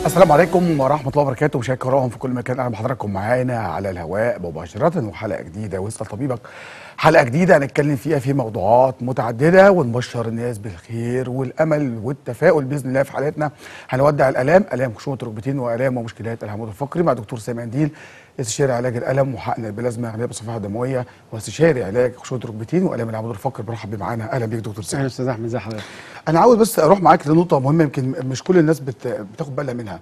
السلام عليكم ورحمة الله وبركاته مشاهدي الكرام في كل مكان أهلا بحضراتكم معانا على الهواء مباشرة وحلقة جديدة واسأل طبيبك حلقة جديدة هنتكلم فيها في موضوعات متعددة ونبشر الناس بالخير والأمل والتفاؤل بإذن الله في حلقتنا هنودع الآلام آلام خشونة الركبتين وآلام ومشكلات العمود الفقري مع دكتور سامي قنديل استشاري علاج الألم وحقن البلازما غنية بالصفائح الدموية واستشاري علاج خشونة الركبتين وآلام العمود الفقري برحب بيه معانا أهلا بيك دكتور سامي اهلا استاذ احمد ازي حضرتك انا عاوز بس اروح معاك لنقطه مهمه يمكن مش كل الناس بت... بتاخد بالها منها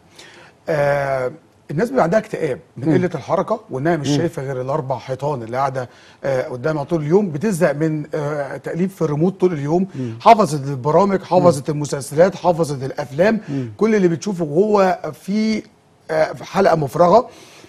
آه الناس بيبقى عندها اكتئاب من قله الحركه وانها مش شايفه غير الاربع حيطان اللي قاعده آه قدامها طول اليوم بتزهق من آه تاليف في الريموت طول اليوم حفظت البرامج حفظت المسلسلات حفظت الافلام كل اللي بتشوفه وهو في آه في حلقه مفرغه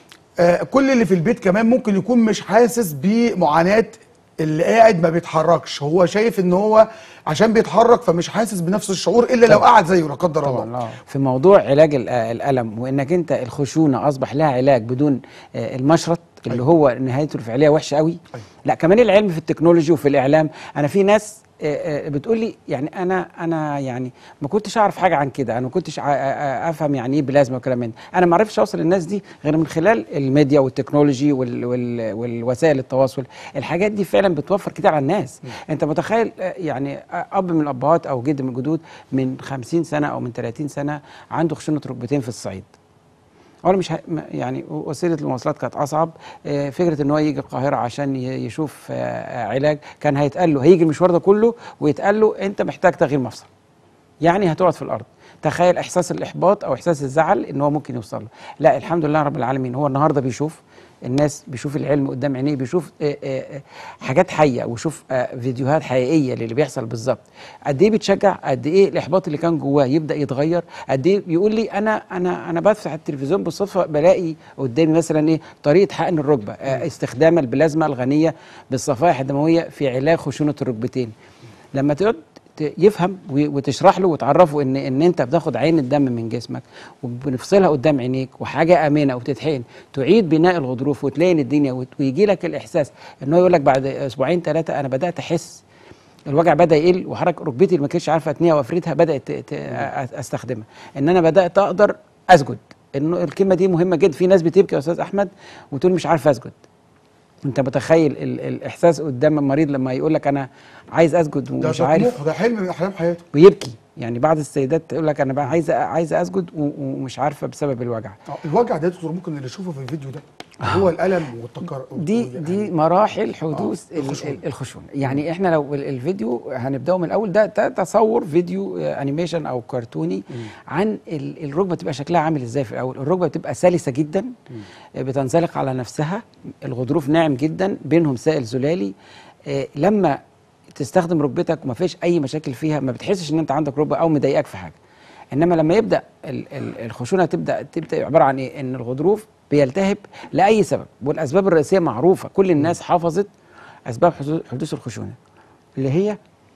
آه كل اللي في البيت كمان ممكن يكون مش حاسس بمعاناه اللي قاعد ما بيتحركش هو شايف ان هو عشان بيتحرك فمش حاسس بنفس الشعور الا لو قعد زيه لا قدر الله طبعا في موضوع علاج ال- الالم وانك انت الخشونه اصبح لها علاج بدون آه، المشرط اللي أيوة. هو نهايته الفعليه وحشه قوي أيوة. لا كمان العلم في التكنولوجي وفي الاعلام انا في ناس آه، آه، بتقول لي يعني انا انا يعني ما كنتش اعرف حاجه عن كده انا ما كنتش ع- آه، آه، افهم يعني ايه بلازما وكلام من ده انا ما عرفتش اوصل للناس دي غير من خلال الميديا والتكنولوجي وال وال والوسائل التواصل الحاجات دي فعلا بتوفر كتير على الناس انت متخيل آه، يعني آه، اب من الابهات او جد من الجدود من 50 سنه او من 30 سنه عنده خشونه ركبتين في الصعيد اولا مش ه... م- يعني وسيله المواصلات كانت اصعب آه، فكره ان هو يجي القاهره عشان ي- يشوف آه، علاج كان هيتقال له هيجي المشوار ده كله ويتقال له انت محتاج تغيير مفصل يعني هتقعد في الارض تخيل احساس الاحباط او احساس الزعل ان هو ممكن يوصل له لا الحمد لله رب العالمين هو النهارده بيشوف الناس بيشوف العلم قدام عينيه بيشوف آه، آه، آه، حاجات حيه ويشوف آه، فيديوهات حقيقيه للي بيحصل بالظبط قد ايه بيتشجع قد ايه الاحباط اللي كان جواه يبدا يتغير قد ايه بيقول لي انا انا انا بفتح التلفزيون بالصدفه بلاقي قدامي مثلا ايه طريقه حقن الركبه آه، استخدام البلازما الغنيه بالصفائح الدمويه في علاج خشونه الركبتين لما تقعد ت- يفهم و- وتشرح له وتعرفه ان ان انت بتاخد عين الدم من جسمك وبنفصلها قدام عينيك وحاجه امنه وتتحقن تعيد بناء الغضروف وتلاقي الدنيا وت- ويجي لك الاحساس ان هو يقول لك بعد اسبوعين ثلاثه انا بدات احس الوجع بدا يقل وحركه ركبتي اللي ما كنتش عارفه اتنيها وافردها بدات ت- ت- أ- استخدمها ان انا بدات اقدر اسجد انه الكلمه دي مهمه جدا في ناس بتبكي يا استاذ احمد وتقول مش عارف اسجد انت متخيل ال- الاحساس قدام المريض لما يقول لك انا عايز اسجد ده ومش ده عارف طموح ده حلم من احلام حياته ويبكي يعني بعض السيدات تقول لك انا بقى عايزه عايزه اسجد و- ومش عارفه بسبب الوجع آه، الوجع ده يا دكتور ممكن اللي يشوفه في الفيديو ده هو الالم والتكر دي يعني دي مراحل حدوث آه، ال- الخشونة. ال- الخشونه يعني احنا لو ال- الفيديو هنبداه من الاول ده ده تصور فيديو آه، انيميشن او كرتوني عن ال- الركبه تبقى شكلها عامل ازاي في الاول الركبه بتبقى سلسه جدا آه، بتنزلق على نفسها الغضروف ناعم جدا بينهم سائل زلالي آه، لما تستخدم ركبتك وما فيش اي مشاكل فيها ما بتحسش ان انت عندك ركبه او مضايقاك في حاجه انما لما يبدا ال- ال- الخشونه تبدا تبدا عباره عن ايه ان الغضروف بيلتهب لاي سبب والاسباب الرئيسيه معروفه كل الناس حافظت اسباب حدوث- حدوث الخشونه اللي هي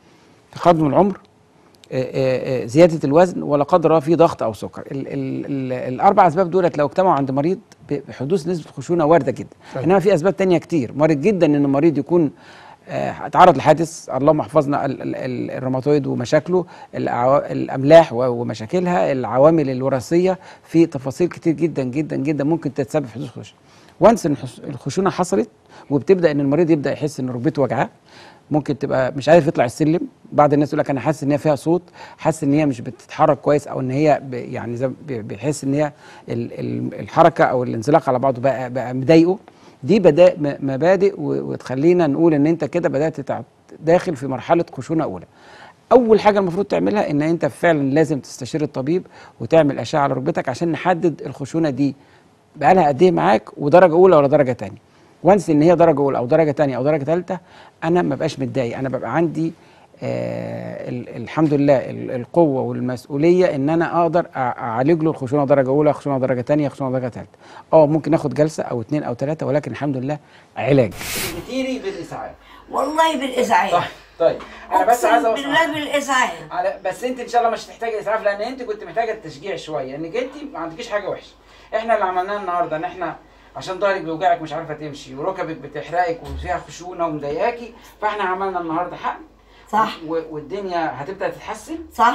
تقدم العمر آه، آه، آه، زياده الوزن ولا قدر الله في ضغط او سكر ال ال ال الاربع اسباب دولت لو اجتمعوا عند مريض ب- بحدوث نسبه خشونه وارده جدا أيوة. انما في اسباب تانية كتير وارد جدا ان المريض يكون آه، اتعرض لحادث اللهم احفظنا ال- ال- ال- الروماتويد ومشاكله الأعوا- الاملاح و- ومشاكلها العوامل الوراثيه في تفاصيل كتير جدا جدا جدا ممكن تتسبب في حدوث خشونه وانس ان الحس- الخشونه حصلت وبتبدا ان المريض يبدا يحس ان ركبته وجعاه ممكن تبقى مش عارف يطلع السلم بعض الناس يقول لك انا حاسس ان هي فيها صوت حاسس ان هي مش بتتحرك كويس او ان هي ب- يعني زي بي- بيحس ان هي ال- ال- الحركه او الانزلاق على بعضه بقى بقى مضايقه دي بدا م- مبادئ و- وتخلينا نقول ان انت كده بدات تع- داخل في مرحله خشونه اولى اول حاجه المفروض تعملها ان انت فعلا لازم تستشير الطبيب وتعمل اشعه على ركبتك عشان نحدد الخشونه دي بقالها قد ايه معاك ودرجه اولى ولا درجه تانية وانس ان هي درجه اولى او درجه تانية او درجه ثالثه انا ما بقاش متضايق انا ببقى عندي آه ال- الحمد لله ال- القوه والمسؤوليه ان انا اقدر أع- اعالج له الخشونه درجه اولى خشونه درجه ثانيه خشونه درجه ثالثه اه ممكن ناخد جلسه او اثنين او ثلاثه ولكن الحمد لله علاج كتيري بالاسعاف والله بالاسعاف طيب اقسم بالله بالاسعاف على بس انت ان شاء الله مش هتحتاجي اسعاف لان انت كنت محتاجه التشجيع شويه انك انت ما عندكيش حاجه وحشه احنا اللي عملناه النهارده ان احنا عشان ظهرك بيوجعك مش عارفه تمشي وركبك بتحرقك وفيها خشونه ومضايقاكي فاحنا عملنا النهارده حقن صح و- والدنيا هتبدا تتحسن صح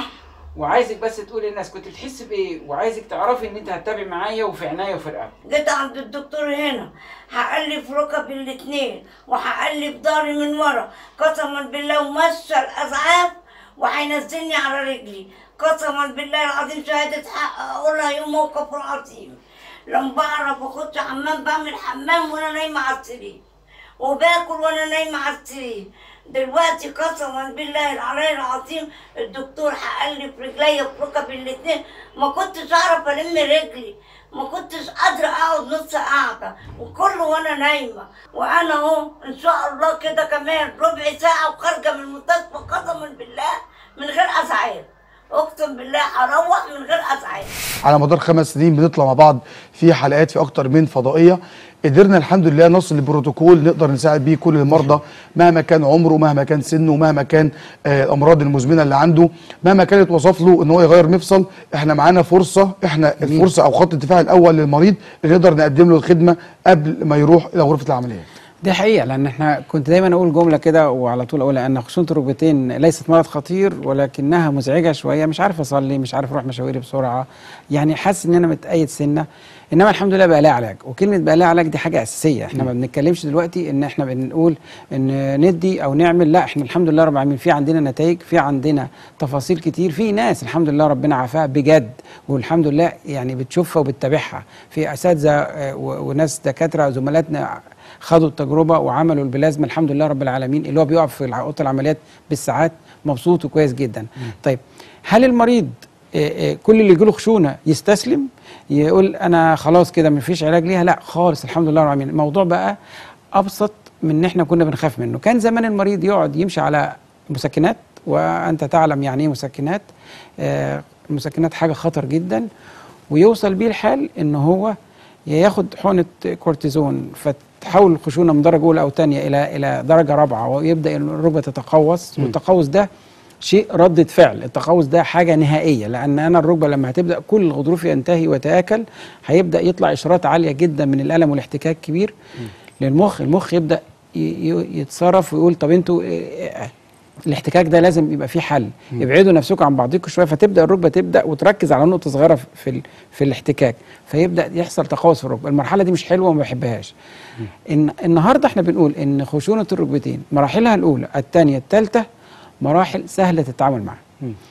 وعايزك بس تقولي للناس كنت بتحس بايه وعايزك تعرفي ان انت هتتابعي معايا وفي عناية وفي رقبتي جيت عند الدكتور هنا هقلب ركبي الاتنين وهقلب ضهري من ورا قسما بالله ومشى الاسعاف وهينزلني على رجلي قسما بالله العظيم شهادة حق اقولها يوم موقف العظيم لما بعرف اخش حمام بعمل حمام وانا نايمة على السرير وباكل وانا نايمة على السرير دلوقتي قسما بالله العلي العظيم الدكتور هقلب رجليا في ركبي الاتنين ما كنتش اعرف الم رجلي ما كنتش قادرة اقعد نص قاعدة وكله وانا نايمة وانا اهو ان شاء الله كده كمان ربع ساعة وخارجة من المستشفى قسما بالله من غير اسعاف اقسم بالله هروح من غير اسعاف على مدار خمس سنين بنطلع مع بعض في حلقات في اكتر من فضائيه قدرنا الحمد لله نصل لبروتوكول نقدر نساعد بيه كل المرضى مهما كان عمره مهما كان سنه مهما كان آه، الامراض المزمنه اللي عنده مهما كانت وصف له ان هو يغير مفصل احنا معانا فرصه احنا الفرصه او خط الدفاع الاول للمريض اللي نقدر نقدم له الخدمه قبل ما يروح الى غرفه العمليات دي حقيقة لأن احنا كنت دايما أقول جملة كده وعلى طول أقولها أن خشونة الركبتين ليست مرض خطير ولكنها مزعجة شوية مش عارف أصلي مش عارف أروح مشاويري بسرعة يعني حاسس إن أنا متأيد سنة إنما الحمد لله بقى لها علاج وكلمة بقى لها علاج دي حاجة أساسية احنا ما بنتكلمش دلوقتي إن احنا بنقول إن ندي أو نعمل لا احنا الحمد لله رب العالمين في عندنا نتائج في عندنا تفاصيل كتير في ناس الحمد لله ربنا عافاها بجد والحمد لله يعني بتشوفها وبتتابعها في أساتذة آه، و- وناس دكاترة زملاتنا خدوا التجربه وعملوا البلازما الحمد لله رب العالمين اللي هو بيقف في اوضه العمليات بالساعات مبسوط وكويس جدا طيب هل المريض آه، آه، كل اللي يجيله خشونه يستسلم يقول انا خلاص كده مفيش علاج ليها لا خالص الحمد لله رب العالمين الموضوع بقى ابسط من ان احنا كنا بنخاف منه كان زمان المريض يقعد يمشي على مسكنات وانت تعلم يعني ايه مسكنات آه، المسكنات حاجه خطر جدا ويوصل بيه الحال ان هو ياخد حقنه كورتيزون فتحول الخشونه من درجه اولى او ثانيه الى الى درجه رابعه ويبدا الركبه تتقوس والتقوس ده شيء ردة فعل التقوس ده حاجة نهائية لأن أنا الركبة لما هتبدأ كل الغضروف ينتهي ويتآكل هيبدأ يطلع إشارات عالية جدا من الألم والاحتكاك كبير للمخ المخ يبدأ ي- ي- يتصرف ويقول طب انتوا إيه- الاحتكاك ده لازم يبقى فيه حل ابعدوا نفسكم عن بعضكم شويه فتبدا الركبه تبدا وتركز على نقطه صغيره في- في ال- في الاحتكاك فيبدا يحصل تقوس في الركبه المرحله دي مش حلوه وما بحبهاش إن النهارده احنا بنقول ان خشونه الركبتين مراحلها الاولى الثانيه الثالثه مراحل سهله التعامل معها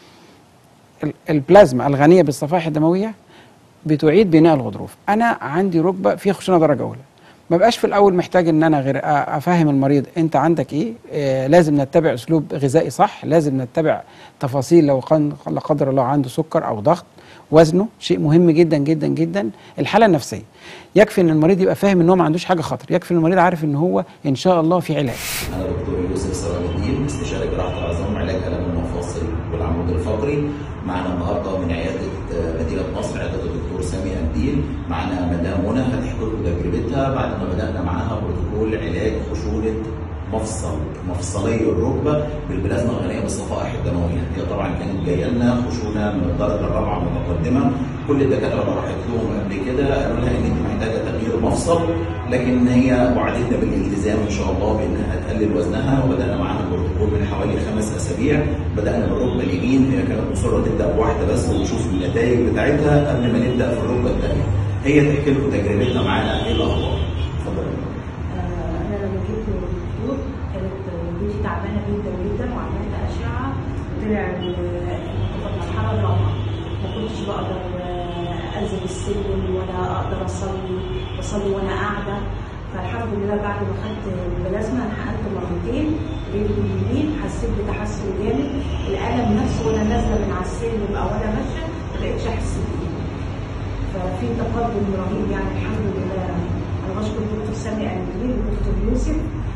ال- البلازما الغنيه بالصفائح الدمويه بتعيد بناء الغضروف انا عندي ركبه فيها خشونه درجه اولى ما بقاش في الاول محتاج ان انا غير أ- افهم المريض انت عندك ايه آه لازم نتبع اسلوب غذائي صح لازم نتبع تفاصيل لو كان لا قدر الله عنده سكر او ضغط وزنه شيء مهم جدا جدا جدا الحاله النفسيه يكفي ان المريض يبقى فاهم ان هو ما عندوش حاجه خطر يكفي ان المريض عارف ان هو ان شاء الله في علاج انا دكتور يوسف سراج الدين استشاري جراحه العظام علاج الم المفاصل والعمود الفقري معنا النهارده من عياده آه، مدينه نصر عياده الدكتور سامي قنديل معنا مدام منى هتحكي لكم تجربتها بعد ما بدانا معاها بروتوكول علاج خشونه مفصل مفصلي الركبه بالبلازما الغنيه بالصفائح الدمويه هي طبعا كانت جايه لنا خشونه من الدرجه الرابعه متقدمه كل الدكاتره اللي راحت لهم قبل كده قالوا لها ان انت محتاجه تغيير مفصل لكن هي وعدتنا بالالتزام ان شاء الله بانها تقلل وزنها وبدانا معاها البروتوكول من حوالي خمس اسابيع بدانا بالركبه اليمين هي كانت مصره تبدا بواحده بس ونشوف النتائج بتاعتها قبل ما نبدا في الركبه الثانيه هي تحكي لكم تجربتها معانا ايه الاخبار اتفضلي آه، انا لما جيت للدكتور كانت بنتي تعبانه جدا جدا وعملت اشعه طلع ال- في المرحله الرابعه ما كنتش بقدر آه، انزل السلم ولا اقدر اصلي بصلي وانا قاعده فالحمد لله بعد ما خدت البلازما انا حقنت مرتين رجلي اليمين حسيت بتحسن جامد الالم نفسه وانا نازله من على السلم او وانا ماشيه ما بقتش احس بيه ففي تقدم رهيب يعني الحمد لله انا بشكر الدكتور سامي قنديل والدكتور يوسف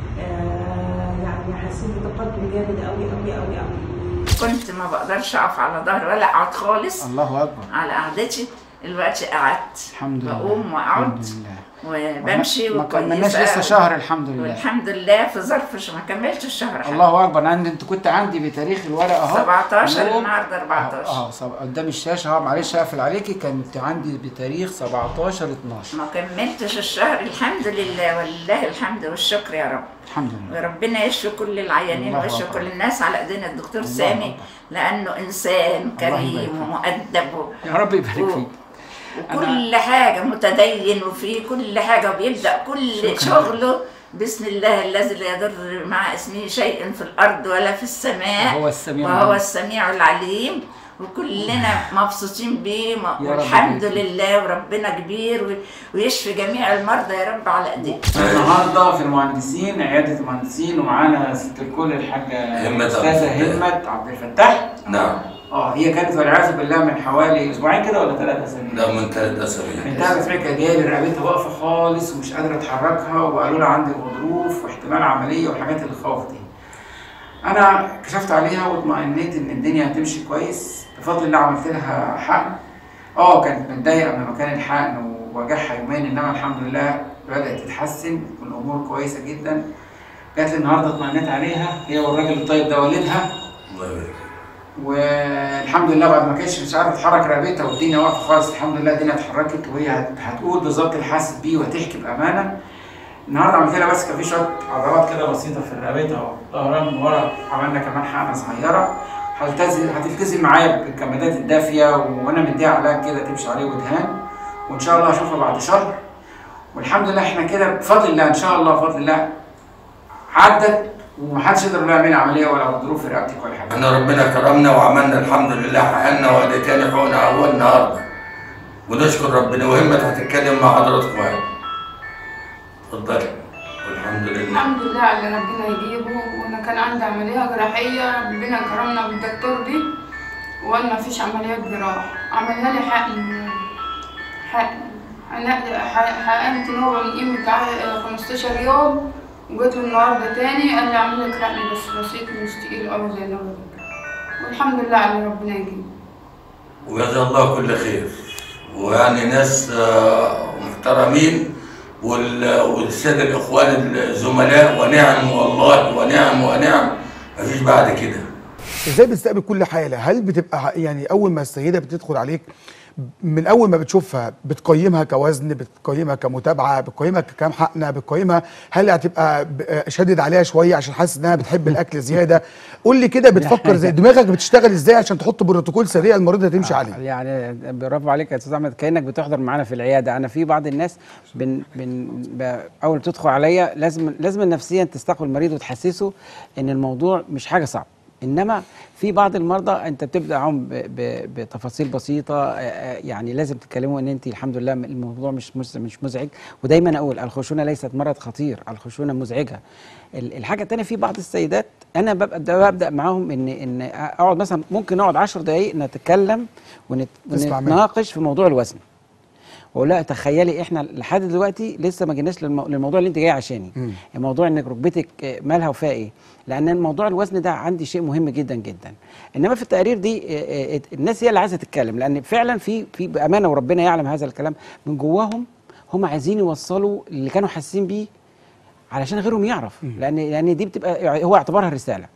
آه يعني حسيت بتقدم جامد قوي قوي قوي قوي كنت ما بقدرش اقف على ظهري ولا اقعد خالص الله اكبر على قعدتي دلوقتي قعدت الحمد لله بقوم واقعد الحمد لله وبمشي ما كملناش وكويسة لسه أوي. شهر الحمد لله والحمد لله في ظرف ش- ما كملتش الشهر حتى. الله اكبر انا انت كنت عندي بتاريخ الورقه اهو 17 يوم- النهارده 14 اه سب- قدام الشاشه اهو معلش اقفل عليكي كانت عندي بتاريخ 17 12 ما كملتش الشهر الحمد لله ولله الحمد والشكر يا رب الحمد لله وربنا يشفي كل العيانين الله ويشفي أكبر. كل الناس على ايدينا الدكتور الله سامي أكبر. لانه انسان الله يبارك كريم فيك. ومؤدب و- يا رب يبارك و- فيك وكل حاجه متدين وفي كل حاجه وبيبدا كل شكراً. شغله بسم الله الذي لا يضر مع اسمه شيء في الارض ولا في السماء وهو السميع وهو العليم. السميع العليم وكلنا مبسوطين بيه يا رب والحمد يبارك فيك. لله وربنا كبير و- ويشفي جميع المرضى يا رب على ايديه النهارده في المهندسين عياده المهندسين ومعانا ست الكل الحاجه همة عبد الاستاذه الفتاح. همت عبد الفتاح نعم اه هي كانت والعياذ بالله من حوالي اسبوعين كده ولا ثلاث اسابيع ده من ثلاث اسابيع من ثلاث اسابيع كانت جايه لي رقبتها واقفه خالص ومش قادره اتحركها وقالوا لها عندي غضروف واحتمال عمليه والحاجات اللي خوف دي. انا كشفت عليها واطمئنيت ان الدنيا هتمشي كويس بفضل الله عملت لها حقن اه كانت متضايقه من مكان الحقن ووجعها يومين انما الحمد لله بدات تتحسن والامور كويسه جدا جات لي النهارده اطمئنيت عليها هي والراجل الطيب ده والدها الله يبارك فيك. والحمد لله بعد ما كانتش مش عارفه تحرك رقبتها والدنيا واقفه خالص الحمد لله الدنيا اتحركت وهي هت- هتقول بالظبط اللي حاسس بيه وهتحكي بامانه النهارده عملت لها بس كان في شويه عضلات كده بسيطه في رقبتها وظهرها من ورا عملنا كمان حقنه صغيره هتلتزم هتلتزم معايا بالكمادات الدافيه وانا مديها علاج كده تمشي عليه ودهان وان شاء الله هشوفها بعد شهر والحمد لله احنا كده بفضل الله ان شاء الله بفضل الله عدت ومحدش يقدر يعمل عمليه ولا غضروف في رقبتك ولا حاجه احنا ربنا كرمنا وعملنا الحمد لله حققنا وادي تاني حقنا اول النهارده ونشكر ربنا وهمت هتتكلم مع حضراتكم اهي اتفضلي والحمد لله الحمد لله على اللي ربنا يجيبه وانا كان عندي عمليه جراحيه ربنا كرمنا بالدكتور دي وقال ما فيش عمليات جراح عملها لي حقن حقن انا ح- حقنت نوبه من قيمه ع- 15 يوم وجيت له النهارده تاني قال لي اعمل لك حقن بس بسيط مش تقيل قوي زي النوبه دي والحمد لله على اللي ربنا يجيبه وجزا الله كل خير ويعني ناس آه، محترمين وال- والسادة الإخوان الزملاء ونعم والله ونعم ونعم مفيش بعد كده ازاي بتستقبل كل حاله هل بتبقى يعني اول ما السيده بتدخل عليك من اول ما بتشوفها بتقيمها كوزن بتقيمها كمتابعه بتقيمها ككام حقنه بتقيمها هل هتبقى ب- شادد عليها شويه عشان حاسس انها بتحب الاكل زياده قول لي كده بتفكر ازاي دماغك بتشتغل ازاي عشان تحط بروتوكول سريع المريضه تمشي عليه يعني برافو عليك يا استاذ احمد كانك بتحضر معانا في العياده انا في بعض الناس بن بن ب- اول ما تدخل عليا لازم لازم نفسيا تستقبل المريض وتحسسه ان الموضوع مش حاجه صعبه انما في بعض المرضى انت بتبدا معاهم ب- ب- بتفاصيل بسيطه آه، آه، يعني لازم تتكلموا ان انت الحمد لله الموضوع مش مش مش مزعج ودايما اقول الخشونه ليست مرض خطير الخشونه مزعجه ال- الحاجه الثانيه في بعض السيدات انا ببدا ببدا معاهم ان ان اقعد مثلا ممكن نقعد 10 دقائق نتكلم ونت- تسمع منها. ونتناقش في موضوع الوزن واقول لها تخيلي احنا لحد دلوقتي لسه ما جيناش للمو... للموضوع اللي انت جاي عشاني الموضوع انك ركبتك آه، مالها وفيها ايه لان موضوع الوزن ده عندي شيء مهم جدا جدا انما في التقارير دي آه، آه، الناس هي اللي عايزه تتكلم لان فعلا في في بامانه وربنا يعلم هذا الكلام من جواهم هم عايزين يوصلوا اللي كانوا حاسين بيه علشان غيرهم يعرف لان لان دي بتبقى هو اعتبارها رساله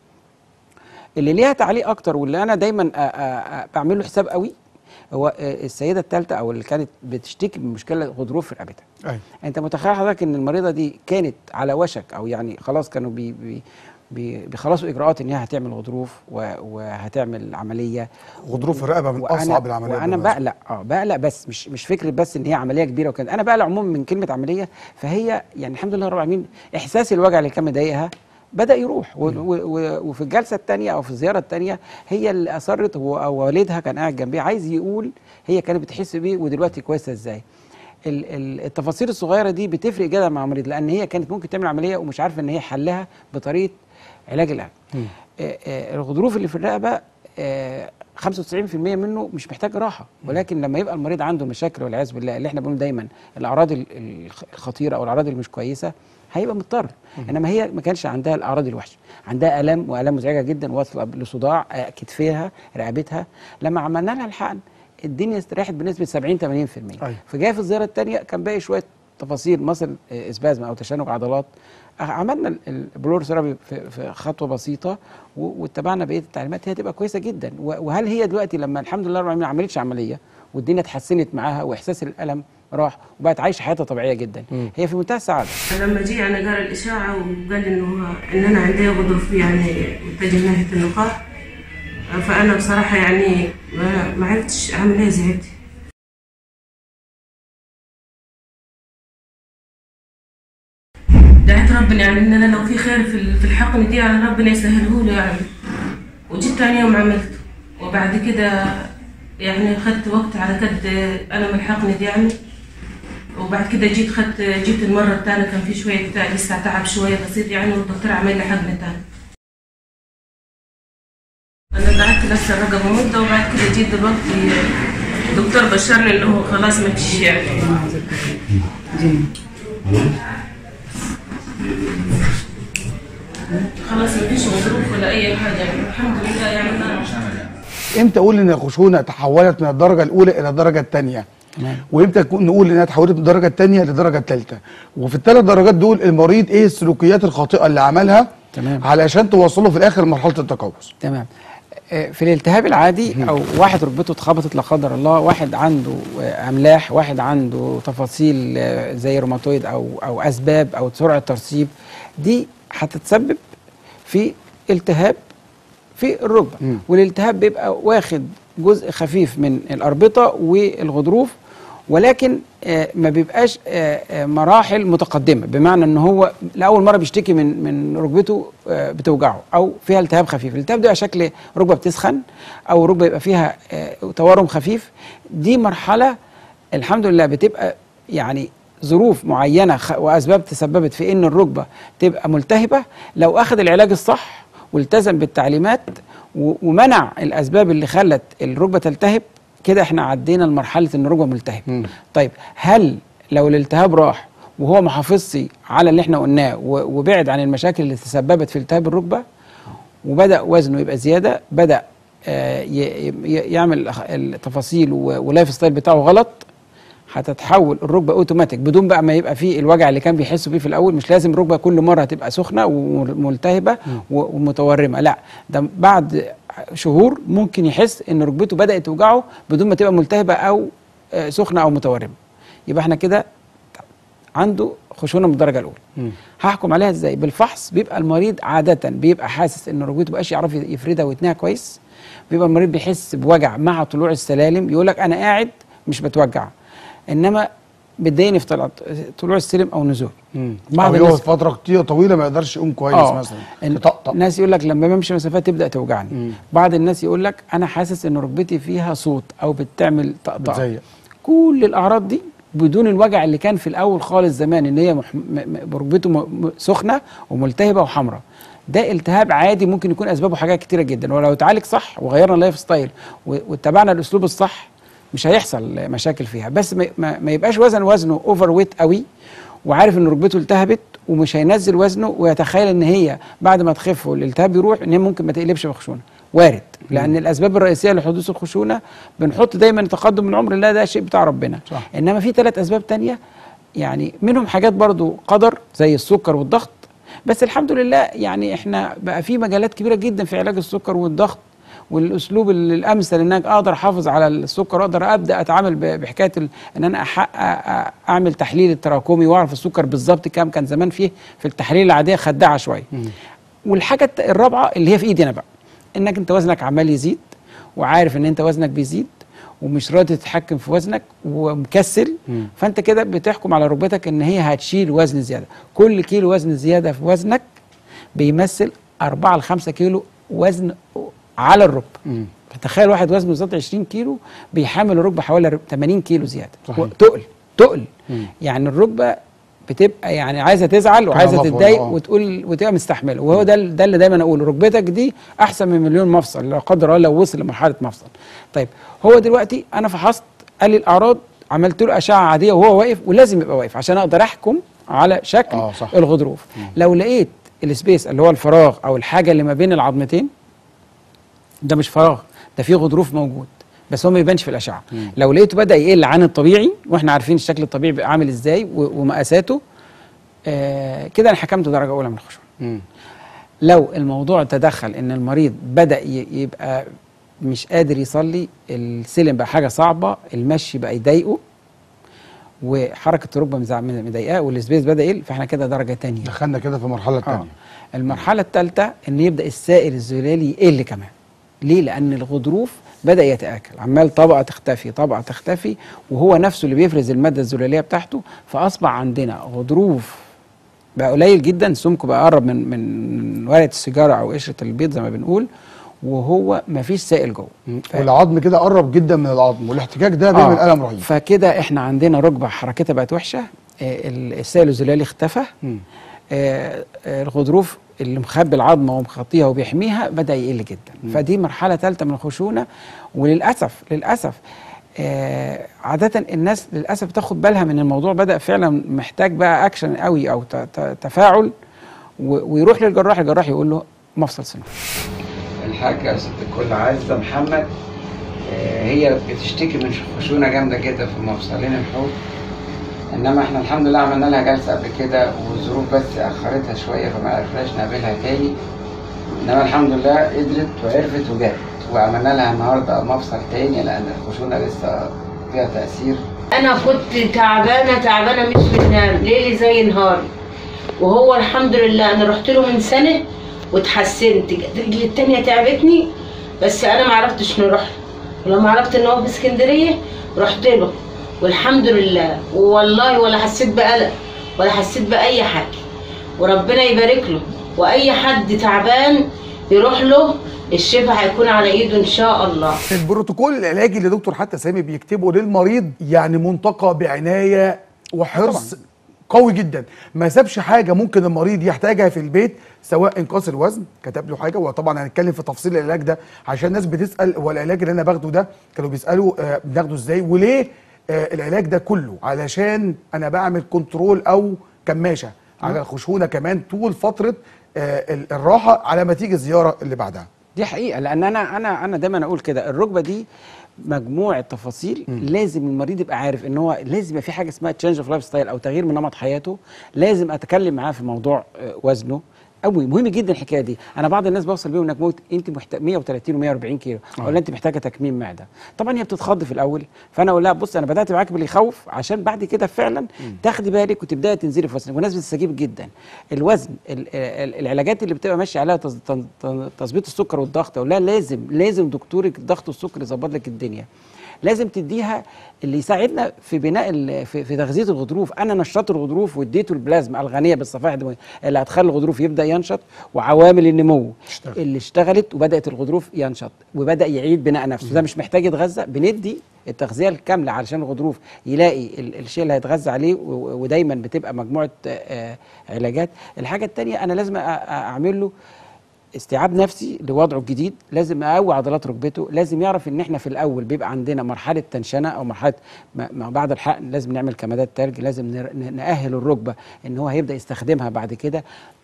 اللي ليها تعليق اكتر واللي انا دايما آ- آ- آ- بعمل له حساب قوي هو آه، السيده الثالثه او اللي كانت بتشتكي من مشكله غضروف في رقبتها ايوه انت متخيل حضرتك ان المريضه دي كانت على وشك او يعني خلاص كانوا بي بي بي بيخلصوا اجراءات ان هي هتعمل غضروف و- وهتعمل عمليه غضروف الرقبه من وأنا- اصعب العمليات وانا بالمناسبة. بقلق اه بقلق بس مش مش فكره بس ان هي عمليه كبيره وكده انا بقلق عموما من كلمه عمليه فهي يعني الحمد لله رب العالمين احساس الوجع اللي كان مضايقها بدا يروح و- و- و- وفي الجلسه الثانيه او في الزياره الثانيه هي اللي اصرت هو أو والدها كان قاعد جنبي عايز يقول هي كانت بتحس بيه ودلوقتي كويسه ازاي ال- ال- التفاصيل الصغيره دي بتفرق جدا مع المريض لان هي كانت ممكن تعمل عمليه ومش عارفه ان هي حلها بطريقه علاج القلب آه، آه، الغضروف اللي في الرقبه آه، 95% منه مش محتاج راحه ولكن لما يبقى المريض عنده مشاكل والعياذ بالله اللي احنا بنقول دايما الاعراض ال- الخ- الخطيره او الاعراض اللي مش كويسه هيبقى مضطر انما هي ما كانش عندها الاعراض الوحشه عندها الام والام مزعجه جدا واصله لصداع آه، كتفيها رقبتها لما عملنا لها الحقن الدنيا استريحت بنسبه 70 80% أيوة. فجاء في الزياره الثانيه كان باقي شويه تفاصيل مصل آه، اسبازم او تشنج عضلات آه، عملنا ال- البلور ثيرابي في, في خطوه بسيطه و- واتبعنا بقيه التعليمات هي هتبقى كويسه جدا و- وهل هي دلوقتي لما الحمد لله رب العالمين ما عملتش عمليه والدنيا اتحسنت معاها واحساس الالم راح وبقت عايشه حياتها طبيعيه جدا هي في منتهى السعاده لما جي انا قال الاشاعه وقال انه هو ان انا عندي غضروف يعني متجه ناحيه النخاع فانا بصراحه يعني ما, ما عرفتش اعمل ايه زعلت دعيت ربنا يعني ان انا لو في خير في ال- في الحقن دي يعني ربنا يسهله لي يعني وجيت تاني يوم عملته وبعد كده يعني خدت وقت على قد انا من الحقن دي يعني وبعد كده جيت خدت جيت المرة الثانية كان في شوية تع- لسه تعب شوية بسيط يعني والدكتور عمل لي حقن تاني. أنا قعدت لسه الرقبة مدة وبعد كده جيت دلوقتي الدكتور بشر لي إنه خلاص ما فيش يعني. خلاص ما فيش غضروف ولا أي حاجة يعني الحمد لله يعني أنا امتى اقول ان الخشونه تحولت من الدرجه الاولى الى الدرجه الثانيه وامتى نكون- نقول انها تحولت من الدرجه الثانيه للدرجه الثالثه وفي الثلاث درجات دول المريض ايه السلوكيات الخاطئه اللي عملها تمام. علشان توصله في الاخر لمرحله التقوس تمام آه، في الالتهاب العادي او واحد ركبته اتخبطت لا قدر الله واحد عنده آه، املاح واحد عنده تفاصيل آه، زي روماتويد او او اسباب او سرعه ترسيب دي هتتسبب في التهاب في الركبه والالتهاب بيبقى واخد جزء خفيف من الاربطه والغضروف ولكن آه، ما بيبقاش آه، آه، مراحل متقدمه بمعنى ان هو لاول مره بيشتكي من من ركبته آه، بتوجعه او فيها التهاب خفيف الالتهاب ده يبقى شكل ركبه بتسخن او ركبه يبقى فيها آه، تورم خفيف دي مرحله الحمد لله بتبقى يعني ظروف معينه خ- واسباب تسببت في ان الركبه تبقى ملتهبه لو اخذ العلاج الصح والتزم بالتعليمات و- ومنع الاسباب اللي خلت الركبه تلتهب كده احنا عدينا لمرحله ان الركبه ملتهب طيب هل لو الالتهاب راح وهو ما حافظش على اللي احنا قلناه و- وبعد عن المشاكل اللي تسببت في التهاب الركبه وبدا وزنه يبقى زياده بدا آه، ي- ي- يعمل أخ- التفاصيل و- واللايف ستايل بتاعه غلط هتتحول الركبه اوتوماتيك بدون بقى ما يبقى فيه الوجع اللي كان بيحس بيه في الاول مش لازم الركبه كل مره تبقى سخنه وملتهبه و- ومتورمه لا ده بعد شهور ممكن يحس ان ركبته بدات توجعه بدون ما تبقى ملتهبه او آه، سخنه او متورمه يبقى احنا كده عنده خشونه من الدرجه الاولى هحكم عليها ازاي بالفحص بيبقى المريض عاده بيبقى حاسس ان ركبته مبقاش يعرف يفردها ويتنيها كويس بيبقى المريض بيحس بوجع مع طلوع السلالم يقول لك انا قاعد مش بتوجع انما بتضايقني في طلع طلوع السلم او نزول بعض يقعد فتره كتير طويله ما يقدرش يقوم كويس آه. مثلا إن- يطقطق الناس يقول لك لما بمشي مسافات تبدا توجعني بعض الناس يقول لك انا حاسس ان ركبتي فيها صوت او بتعمل طقطقه بتزيق. كل الاعراض دي بدون الوجع اللي كان في الاول خالص زمان ان هي مح... م... م... ركبته م... م... سخنه وملتهبه وحمراء ده التهاب عادي ممكن يكون اسبابه حاجات كتيره جدا ولو اتعالج صح وغيرنا اللايف ستايل و... واتبعنا الاسلوب الصح مش هيحصل مشاكل فيها بس ما, ما... ما يبقاش وزن وزنه اوفر ويت قوي وعارف ان ركبته التهبت ومش هينزل وزنه ويتخيل ان هي بعد ما تخف والالتهاب يروح ان هي ممكن ما تقلبش بخشونه وارد لان الاسباب الرئيسيه لحدوث الخشونه بنحط دايما تقدم من العمر لا ده شيء بتاع ربنا صح. انما في ثلاث اسباب تانية يعني منهم حاجات برضو قدر زي السكر والضغط بس الحمد لله يعني احنا بقى في مجالات كبيره جدا في علاج السكر والضغط والاسلوب ال- الامثل ان انا اقدر احافظ على السكر اقدر ابدا اتعامل ب- بحكايه ال- ان انا أحقق أ- اعمل تحليل التراكمي واعرف السكر بالظبط كام كان زمان فيه في التحاليل العاديه خداعه شويه والحاجه الت- الرابعه اللي هي في ايدي انا بقى انك انت وزنك عمال يزيد وعارف ان انت وزنك بيزيد ومش راضي تتحكم في وزنك ومكسل فانت كده بتحكم على ركبتك ان هي هتشيل وزن زياده كل كيلو وزن زياده في وزنك بيمثل 4 ل 5 كيلو وزن على الركبه فتخيل واحد وزنه زاد 20 كيلو بيحمل الركبه حوالي 80 كيلو زياده صحيح. تقل تقل يعني الركبه بتبقى يعني عايزه تزعل وعايزه الله فوق، تتضايق آه. وتقول وتبقى مستحمله وهو ده ال- ده اللي دايما اقوله ركبتك دي احسن من مليون مفصل لا قدر الله لو وصل لمرحله مفصل طيب هو دلوقتي انا فحصت قال لي الاعراض عملت له اشعه عاديه وهو واقف ولازم يبقى واقف عشان اقدر احكم على شكل آه، صح. الغضروف لو لقيت السبيس اللي هو الفراغ او الحاجه اللي ما بين العظمتين ده مش فراغ ده في غضروف موجود بس هو ما يبانش في الاشعه لو لقيته بدا يقل عن الطبيعي واحنا عارفين الشكل الطبيعي بيبقى عامل ازاي و- ومقاساته آه كده انا حكمت درجه اولى من الخشوع مم. لو الموضوع تدخل ان المريض بدا ي- يبقى مش قادر يصلي السلم بقى حاجه صعبه المشي بقى يضايقه وحركه الركبه مزع- مضايقاه والسبيس بدا يقل فاحنا كده درجه تانية دخلنا كده في المرحله آه. الثانيه المرحله الثالثه ان يبدا السائل الزلالي يقل كمان ليه لان الغضروف بدا يتاكل عمال طبقه تختفي طبقه تختفي وهو نفسه اللي بيفرز الماده الزلاليه بتاعته فاصبح عندنا غضروف بقى قليل جدا سمكه بقى قرب من من ورقه السيجاره او قشره البيض زي ما بنقول وهو مفيش سائل جوه ف- والعظم كده قرب جدا من العظم والاحتكاك ده بيعمل آه، الم رهيب فكده احنا عندنا ركبه حركتها بقت وحشه آه، ال- السائل الزلالي اختفى مم. آه، آه، الغضروف اللي مخبي العظمه ومغطيها وبيحميها بدا يقل جدا فدي مرحله ثالثه من الخشونه وللاسف للاسف آه عادة الناس للأسف بتاخد بالها من الموضوع بدأ فعلا محتاج بقى أكشن قوي أو ت- ت- تفاعل و- ويروح للجراح الجراح يقول له مفصل صناعي الحاجة ست الكل عزة محمد آه، هي بتشتكي من خشونة جامدة جدا في مفصلين الحوض انما احنا الحمد لله عملنا لها جلسة قبل كده والظروف بس اخرتها شوية فما عرفناش نقابلها تاني انما الحمد لله قدرت وعرفت وجت وعملنا لها النهارده مفصل تاني لان الخشونة لسه فيها تأثير انا كنت تعبانه تعبانه مش بننام ليلي زي نهاري وهو الحمد لله انا رحت له من سنه واتحسنت رجلي التانية تعبتني بس انا ما عرفتش نروح له. ولما عرفت ان هو في اسكندريه رحت له والحمد لله والله ولا حسيت بقلق ولا حسيت باي حاجه وربنا يبارك له واي حد تعبان يروح له الشفاء هيكون على ايده ان شاء الله البروتوكول العلاجي اللي دكتور حتى سامي بيكتبه للمريض يعني منتقى بعنايه وحرص قوي جدا ما سابش حاجه ممكن المريض يحتاجها في البيت سواء انقاص الوزن كتب له حاجه وطبعا هنتكلم في تفصيل العلاج ده عشان الناس بتسال هو العلاج اللي انا باخده ده كانوا بيسالوا آه بناخده ازاي وليه آه العلاج ده كله علشان انا بعمل كنترول او كماشه على الخشونه كمان طول فتره آه ال- الراحه على ما تيجي الزياره اللي بعدها دي حقيقه لان انا انا انا دايما اقول كده الركبه دي مجموعه تفاصيل لازم المريض يبقى عارف ان هو لازم يبقى في حاجه اسمها تشينج اوف لايف ستايل او تغيير من نمط حياته لازم اتكلم معاه في موضوع آه، وزنه قوي مهم جدا الحكايه دي انا بعض الناس بوصل بيهم انك موت انت محتاج 130 و140 كيلو ولا انت محتاجه تكميم معده طبعا هي بتتخض في الاول فانا اقول لها بص انا بدات معاك باللي يخوف عشان بعد كده فعلا تاخدي بالك وتبداي تنزلي في وزنك والناس بتستجيب جدا الوزن ال- ال- العلاجات اللي بتبقى ماشيه عليها تز- تن- تن- تظبيط السكر والضغط لا لازم لازم دكتورك الضغط والسكر يظبط لك الدنيا لازم تديها اللي يساعدنا في بناء ال- في, في تغذيه الغضروف انا نشطت الغضروف واديته البلازما الغنيه بالصفائح الدمويه اللي هتخلي الغضروف يبدا ينشط وعوامل النمو اشتغل. اللي اشتغلت وبدات الغضروف ينشط وبدا يعيد بناء نفسه ده مش محتاج يتغذى بندي التغذيه الكامله علشان الغضروف يلاقي ال- الشيء اللي هيتغذى عليه و- و- ودايما بتبقى مجموعه آه، علاجات الحاجه الثانيه انا لازم أ- أ- اعمل له استيعاب نفسي لوضعه الجديد لازم اقوي عضلات ركبته لازم يعرف ان احنا في الاول بيبقى عندنا مرحله تنشنه او مرحله ما ما بعد الحقن لازم نعمل كمادات تلج لازم نر- ن- ناهل الركبه ان هو هيبدا يستخدمها بعد كده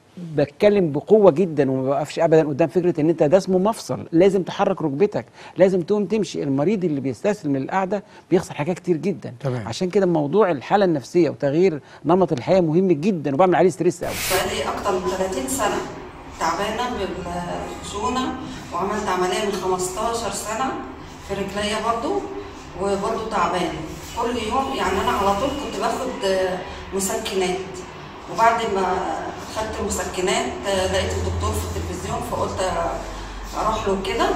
بتكلم بقوه جدا وما بقفش ابدا قدام فكره ان انت ده اسمه مفصل لازم تحرك ركبتك لازم تقوم تمشي المريض اللي بيستسهل من القعده بيخسر حاجات كتير جدا تمام. عشان كده موضوع الحاله النفسيه وتغيير نمط الحياه مهم جدا وبعمل عليه ستريس قوي بقالي أكتر من 30 سنة تعبانة بالخشونة وعملت عملية من 15 سنة في رجليا برضو وبرضو تعبانة كل يوم يعني أنا على طول كنت باخد آه، مسكنات وبعد ما خدت المسكنات آه، لقيت الدكتور في التلفزيون فقلت آه، أروح له كده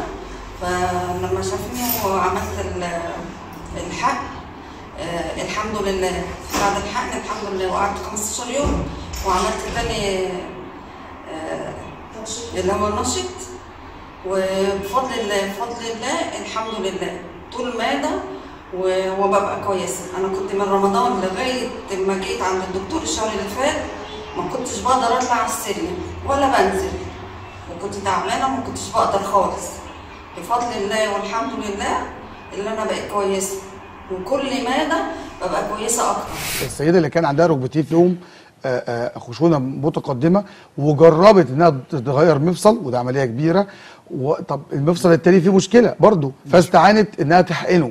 فلما شافني وعملت ال- الحقن آه الحمد لله بعد الحقن الحمد لله وقعدت 15 يوم وعملت تاني آه اللي هو نشط وبفضل الله بفضل الله الحمد لله طول مادة و- وببقى كويسة أنا كنت من رمضان لغاية ما جيت عند الدكتور الشهر اللي فات ما كنتش بقدر أطلع على السلم ولا بنزل وكنت تعبانة وما كنتش بقدر خالص بفضل الله والحمد لله اللي أنا بقيت كويسة وكل مادة ببقى كويسة أكتر السيده اللي كان عندها ركبتين فيهم آه، آه، خشونه متقدمه وجربت انها تغير مفصل وده عمليه كبيره و- طب المفصل التاني فيه مشكله برضه فاستعانت انها تحقنه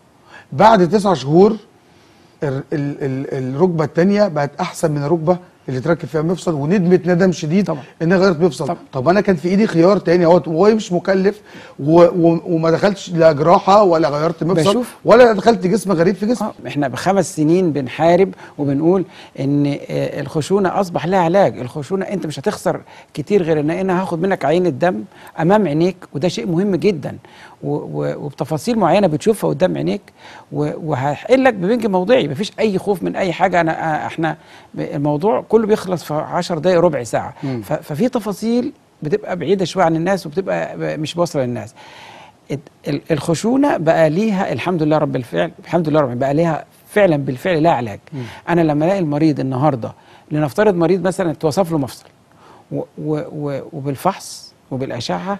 بعد تسع شهور ال- ال- ال- الركبه الثانيه بقت احسن من الركبه اللي تركب فيها مفصل وندمت ندم شديد طبعا انها غيرت مفصل طبعا. طب انا كان في ايدي خيار تاني اهوت وهو مش مكلف و و وما دخلتش لا جراحه ولا غيرت مفصل بشوف. ولا دخلت جسم غريب في جسم احنا بخمس سنين بنحارب وبنقول ان آه، الخشونه اصبح لها علاج الخشونه انت مش هتخسر كتير غير ان انا هاخد منك عينه دم امام عينيك وده شيء مهم جدا و- و- وبتفاصيل معينه بتشوفها قدام عينيك و- وهحقن لك ببنج موضعي مفيش اي خوف من اي حاجه انا آه، احنا ب- الموضوع كله بيخلص في 10 دقائق ربع ساعه مم. ف- ففي تفاصيل بتبقى بعيده شويه عن الناس وبتبقى ب- مش واصله للناس ال- ال- الخشونه بقى ليها الحمد لله رب الفعل الحمد لله رب بقى ليها فعلا بالفعل لها علاج انا لما الاقي المريض النهارده لنفترض مريض مثلا اتوصف له مفصل و و و وبالفحص وبالاشعه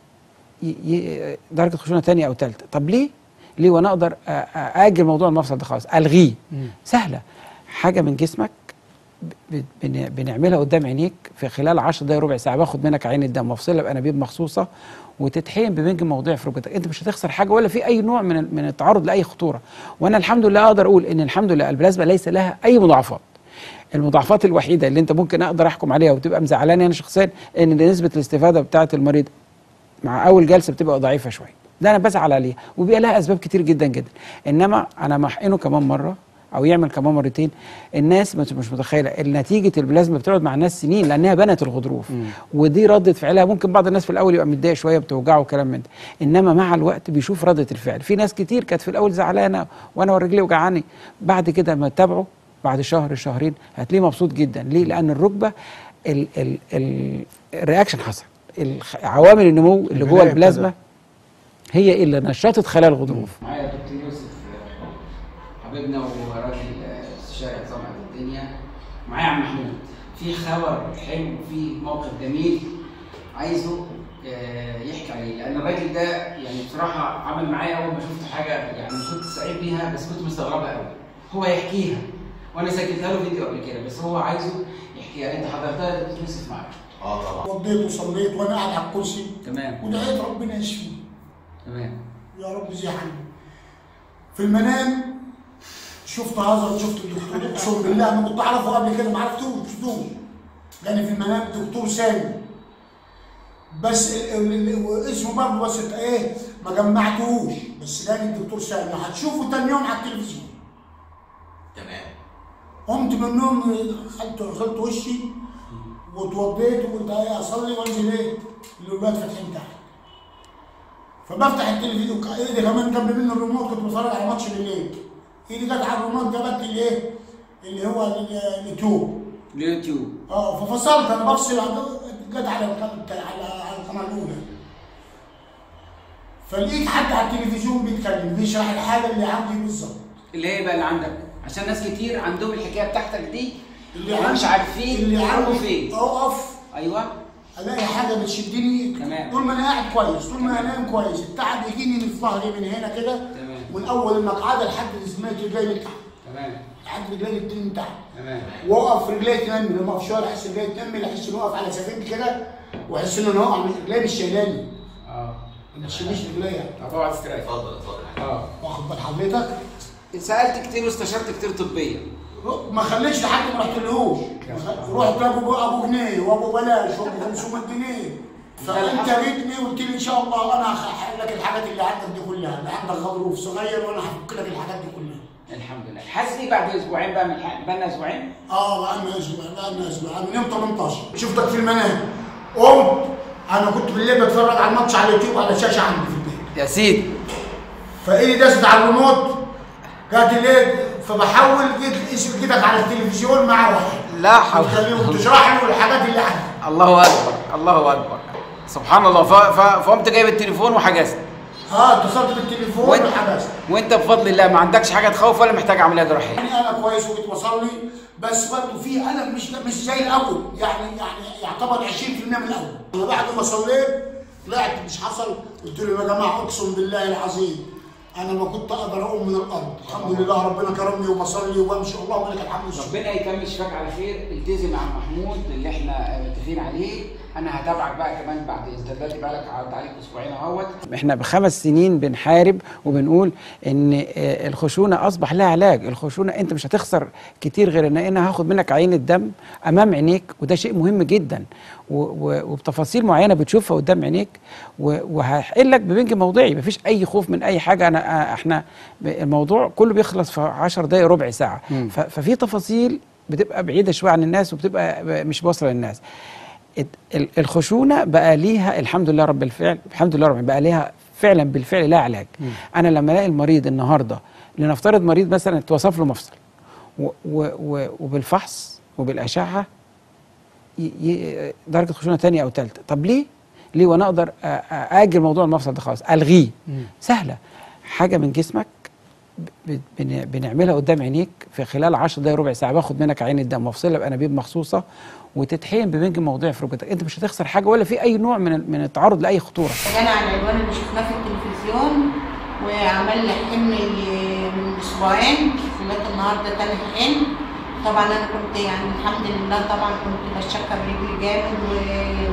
ي- ي- درجه خشونه ثانيه او ثالثه طب ليه ليه وانا اقدر أ- أ- اجل موضوع المفصل ده خالص الغيه سهله حاجه من جسمك ب- بن- بنعملها قدام عينيك في خلال 10 دقايق ربع ساعه باخد منك عين الدم وافصلها بانابيب مخصوصه وتتحقن ببنج موضعي في ركبتك انت مش هتخسر حاجه ولا في اي نوع من ال- من التعرض لاي خطوره وانا الحمد لله اقدر اقول ان الحمد لله البلازما ليس لها اي مضاعفات المضاعفات الوحيده اللي انت ممكن اقدر احكم عليها وتبقى مزعلاني انا شخصيا ان نسبه الاستفاده بتاعه المريض مع اول جلسه بتبقى ضعيفه شويه ده انا بزعل عليها وبيبقى لها اسباب كتير جدا جدا انما انا محقنه كمان مره او يعمل كمان مرتين الناس مش مش متخيله نتيجه البلازما بتقعد مع الناس سنين لانها بنت الغضروف ودي رده فعلها ممكن بعض الناس في الاول يبقى متضايق شويه بتوجعه وكلام من ده انما مع الوقت بيشوف رده الفعل في ناس كتير كانت في الاول زعلانه وانا ورجلي وجعاني بعد كده ما تابعه بعد شهر شهرين هتلاقيه مبسوط جدا ليه لان الركبه ال ال ال الرياكشن حصل الخ- عوامل النمو اللي جوه البداية البلازما هي اللي نشطت خلايا الغضروف معايا دكتور يوسف حبيبنا وراجل استشاري عظام قد الدنيا معايا عم محمود في خبر حلو وفي موقف جميل عايزه آه، يحكي عليه لان الراجل ده يعني بصراحه عمل معايا اول ما شفت حاجه يعني كنت سعيد بيها بس كنت مستغربها قوي هو يحكيها وانا سجلتها له فيديو قبل كده بس هو عايزه يحكيها انت حضرتها يا دكتور يوسف معاك اه طبعا وضيت وصليت وانا قاعد على الكرسي تمام ودعيت ربنا يشفيه تمام يا رب زي حالي في المنام شفت هذا شفت الدكتور اقسم بالله انا كنت اعرفه قبل كده ما عرفتوش شفتوش لان في المنام دكتور سامي بس ال- ال- ال- اسمه برضه بس ايه ما جمعتهوش بس لان الدكتور سامي هتشوفه تاني يوم على التلفزيون تمام قمت من النوم خدت غسلت وشي واتوضيت وقلت ايه اصلي وانزل ايه الاولاد فاتحين تحت فبفتح التلفزيون ك- ايدي كمان جنب منه الريموت كنت بتفرج على ماتش بالليل ايدي جت على الريموت جابت لي ايه اللي هو ال- اليوتيوب اليوتيوب اه ففصلت انا بفصل على- جت على القناه بتاع- على على القناه الاولى فلقيت حد على التلفزيون بيتكلم بيشرح الحاجه اللي عندي بالظبط اللي هي بقى اللي عندك عشان ناس كتير عندهم الحكايه بتاعتك دي اللي اللي مش عندي- عارفين اللي يروحوا عندي فين اقف ايوه الاقي حاجه بتشدني تمام. طول ما انا قاعد كويس طول ما انا نايم كويس التعب يجيني من ظهري من هنا كده تمام من اول المقعده لحد زميلتي رجلي من تحت تمام لحد رجلي التاني من تحت تمام واقف رجلي تنمي لما اقف شويه احس رجلي تنمي احس اني واقف على سفينتي كده واحس انه انا واقع من رجلي مش شايلاني اه ما تشيلنيش رجلي طب اقعد استريح اتفضل اتفضل اه واخد بال حضرتك سالت كتير واستشرت كتير طبيا ما خليتش لحد ما رحتلهوش رحت لابو ابو جنيه وابو بلاش وابو 500 جنيه فانت جيتني وقلت لي ان شاء الله انا هحل لك الحاجات اللي عندك دي كلها اللي عندك غضروف صغير وانا هفك لك الحاجات دي كلها الحمد لله حاسس ايه بعد اسبوعين بقى من الحق بقى لنا اسبوعين اه بقى لنا اسبوع بقى لنا اسبوع من يوم 18 شفتك في المنام قمت انا كنت بالليل بتفرج على الماتش على اليوتيوب على الشاشه عندي في البيت يا سيدي فايدي دست على الريموت جات الليل فبحول جيت اسم كده على التلفزيون مع واحد لا حول بتكلمه بتشرح له الحاجات اللي عندي الله اكبر الله اكبر سبحان الله ف... ف... فقمت جايب التليفون وحجزت اه اتصلت بالتليفون وانت وحجزت وانت بفضل الله ما عندكش حاجه تخوف ولا محتاج عمليه جراحيه يعني انا كويس وجيت بصلي بس برضه في الم مش مش زي الاول يعني يعني يعتبر 20% من الاول انا بعد ما صليت طلعت مش حصل قلت له يا جماعه اقسم بالله العظيم انا ما كنت اقدر اقوم من الارض الحمد لله ربنا كرمني وبصلي وبمشي اللهم لك الحمد والشكر ربنا يكمل شفاك على خير التزم مع محمود اللي احنا متفقين عليه انا هتابعك بقى كمان بعد انت دلوقتي بقى لك عدى عليك اسبوعين اهوت احنا بخمس سنين بنحارب وبنقول ان آه، الخشونه اصبح لها علاج الخشونه انت مش هتخسر كتير غير ان انا هاخد منك عينه دم امام عينيك وده شيء مهم جدا و- و- وبتفاصيل معينه بتشوفها قدام عينيك و- وهحقن لك ببنج موضعي مفيش اي خوف من اي حاجه انا آه، احنا ب- الموضوع كله بيخلص في 10 دقائق ربع ساعه مم. ف- ففي تفاصيل بتبقى بعيده شويه عن الناس وبتبقى ب- مش واصله للناس ال- ال- الخشونه بقى ليها الحمد لله رب الفعل الحمد لله رب بقى ليها فعلا بالفعل لها علاج مم. انا لما الاقي المريض النهارده لنفترض مريض مثلا اتوصف له مفصل و و و وبالفحص وبالاشعه ي- ي- درجه خشونه ثانيه او ثالثه طب ليه ليه وانا اقدر أ- أ- اجل موضوع المفصل ده خالص الغيه سهله حاجه من جسمك ب- بن- بنعملها قدام عينيك في خلال 10 دقايق ربع ساعه باخد منك عين الدم وافصلها بانابيب مخصوصه وتتحقن ببنج موضعي في ركبتك انت مش هتخسر حاجه ولا في اي نوع من من التعرض لاي خطوره جانا على العنوان اللي شفناه في التلفزيون وعمل لي حقن من اسبوعين لغايه النهارده تاني حقن طبعا انا كنت يعني الحمد لله طبعا كنت بشكى برجلي جامد و-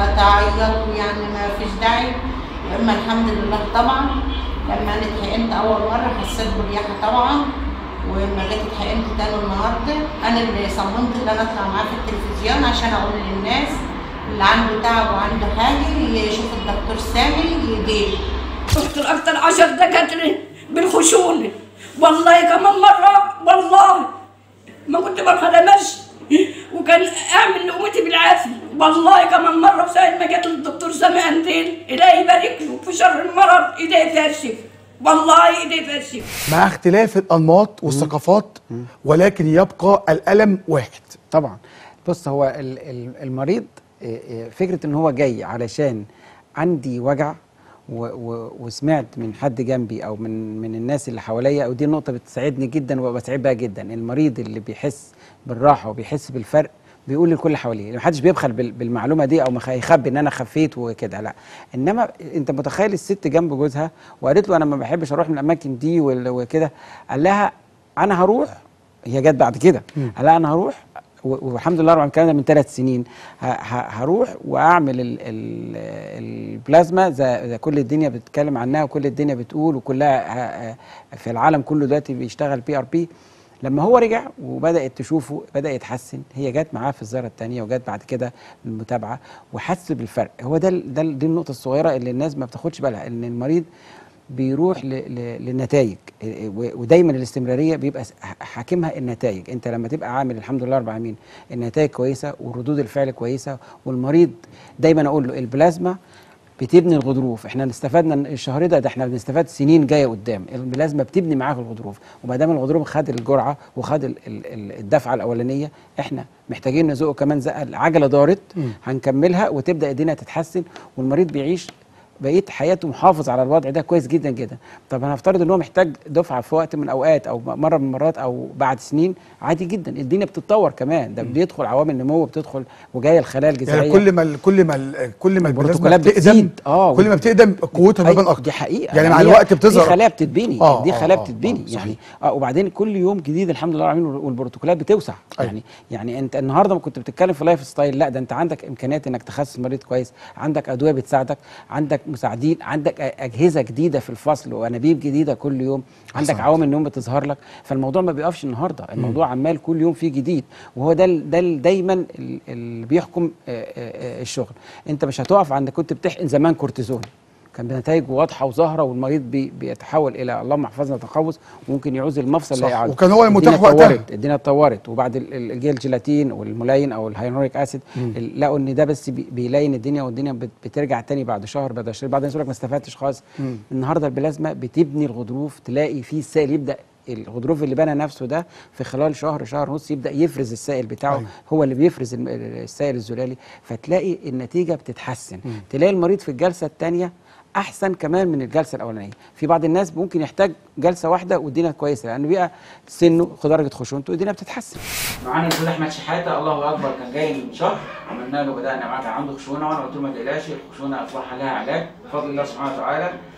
وبتعيط ويعني ما فيش داعي اما الحمد لله طبعا لما انا اتحقنت اول مره حسيت برياحه طبعا ولما جيت اتحقنت تاني النهارده انا اللي صممت ان انا اطلع معاه في التلفزيون عشان اقول للناس اللي عنده تعب وعنده حاجه يشوف الدكتور سامي يجيلي شفت اكتر عشر دكاتره بالخشونه والله كمان مره والله ما كنت بروح على مشي وكان اعمل نومتي بالعافيه والله كمان مره وساعه ما جت للدكتور سامي انديل الهي يبارك له في شر المرض ايديه فيها الشفا والله ايديه فيها الشفا مع اختلاف الانماط والثقافات ولكن يبقى الالم واحد طبعا بص هو ال- ال- المريض آه، آه، فكره ان هو جاي علشان عندي وجع و و وسمعت من حد جنبي او من من الناس اللي حواليا ودي نقطه بتساعدني جدا وبسعد بها جدا المريض اللي بيحس بالراحه وبيحس بالفرق بيقول للكل اللي حواليه محدش بيبخل بال- بالمعلومه دي او مخ- يخبي ان انا خفيت وكده لا انما انت متخيل الست جنب جوزها وقالت له انا ما بحبش اروح من الاماكن دي وال- وكده قال لها انا هروح هي جت بعد كده قال لها انا هروح و- والحمد لله رب الكلام ده من ثلاث سنين ه- ه- هروح واعمل ال ال البلازما زي زي كل الدنيا بتتكلم عنها وكل الدنيا بتقول وكلها ه- في العالم كله دلوقتي بيشتغل بي ار بي لما هو رجع وبدات تشوفه بدا يتحسن هي جت معاه في الزياره الثانيه وجت بعد كده المتابعه وحس بالفرق هو ده ال- ده ال- دي النقطه الصغيره اللي الناس ما بتاخدش بالها ان المريض بيروح ل- ل- للنتائج إيه، و- ودايما الاستمراريه بيبقى س- ح- حاكمها النتائج انت لما تبقى عامل الحمد لله رب العالمين النتائج كويسه وردود الفعل كويسه والمريض دايما اقول له البلازما بتبني الغضروف احنا استفدنا إن الشهر ده ده احنا بنستفاد سنين جايه قدام البلازما بتبني معاه في الغضروف وما دام الغضروف خد الجرعه وخد ال- ال- ال- الدفعه الاولانيه احنا محتاجين نزقه كمان زقه العجله دارت مم. هنكملها وتبدا الدنيا تتحسن والمريض بيعيش بقيه حياته محافظ على الوضع ده كويس جدا جدا طب هنفترض ان هو محتاج دفعه في وقت من الاوقات او مره من المرات او بعد سنين عادي جدا الدنيا بتتطور كمان ده بيدخل عوامل نمو بتدخل وجايه الخلايا الجذعيه يعني كل ما ال- كل ما ال- كل ما البلازما البروتوكولات بتقدم بتزيد. آه، كل ما بتقدم قوتها بتبان اكتر دي حقيقه يعني مع هي- الوقت بتظهر دي خلايا بتتبني آه، دي آه، خلايا آه، بتتبني آه، يعني اه وبعدين كل يوم جديد الحمد لله العالمين والبروتوكولات بتوسع يعني يعني انت النهارده ما كنت بتتكلم في لايف ستايل لا ده انت عندك امكانيات انك تخسس مريض كويس عندك ادويه بتساعدك عندك مساعدين عندك أ- اجهزه جديده في الفصل وانابيب جديده كل يوم عندك أحسنت. عوامل نوم بتظهر لك فالموضوع ما بيقفش النهارده الموضوع عمال كل يوم فيه جديد وهو ده ال- ده ال- دايما ال- اللي بيحكم آه، آه، آه، الشغل انت مش هتقف عند كنت بتحقن زمان كورتيزون كان بنتائج واضحه وظاهره والمريض بي بيتحول الى اللهم احفظنا تقوس وممكن يعوز المفصل صح. لا يعالج وكان هو المتاح الدنيا وقتها. اتطورت الدنيا اتطورت وبعد ال- ال- الجيل الجيلاتين والملاين او الهيانوريك اسيد مم. ال- لقوا ان ده بس بي- بيلين الدنيا والدنيا بت- بترجع تاني بعد شهر بعد شهر بعد يقول لك ما استفدتش خالص مم. النهارده البلازما بتبني الغضروف تلاقي فيه السائل يبدا الغضروف اللي بنى نفسه ده في خلال شهر شهر ونص يبدا يفرز السائل بتاعه أيوة. هو اللي بيفرز الم- السائل الزلالي فتلاقي النتيجه بتتحسن مم. تلاقي المريض في الجلسه الثانيه احسن كمان من الجلسه الاولانيه في بعض الناس ممكن يحتاج جلسه واحده والدنيا كويسه لان بيبقى سنه درجه خشونته والدنيا بتتحسن معانا الاستاذ احمد شحاته الله اكبر كان جاي من شهر عملنا له بدانا معاه كان عنده خشونه وانا قلت له ما تقلقش الخشونه اصبح لها علاج بفضل الله سبحانه وتعالى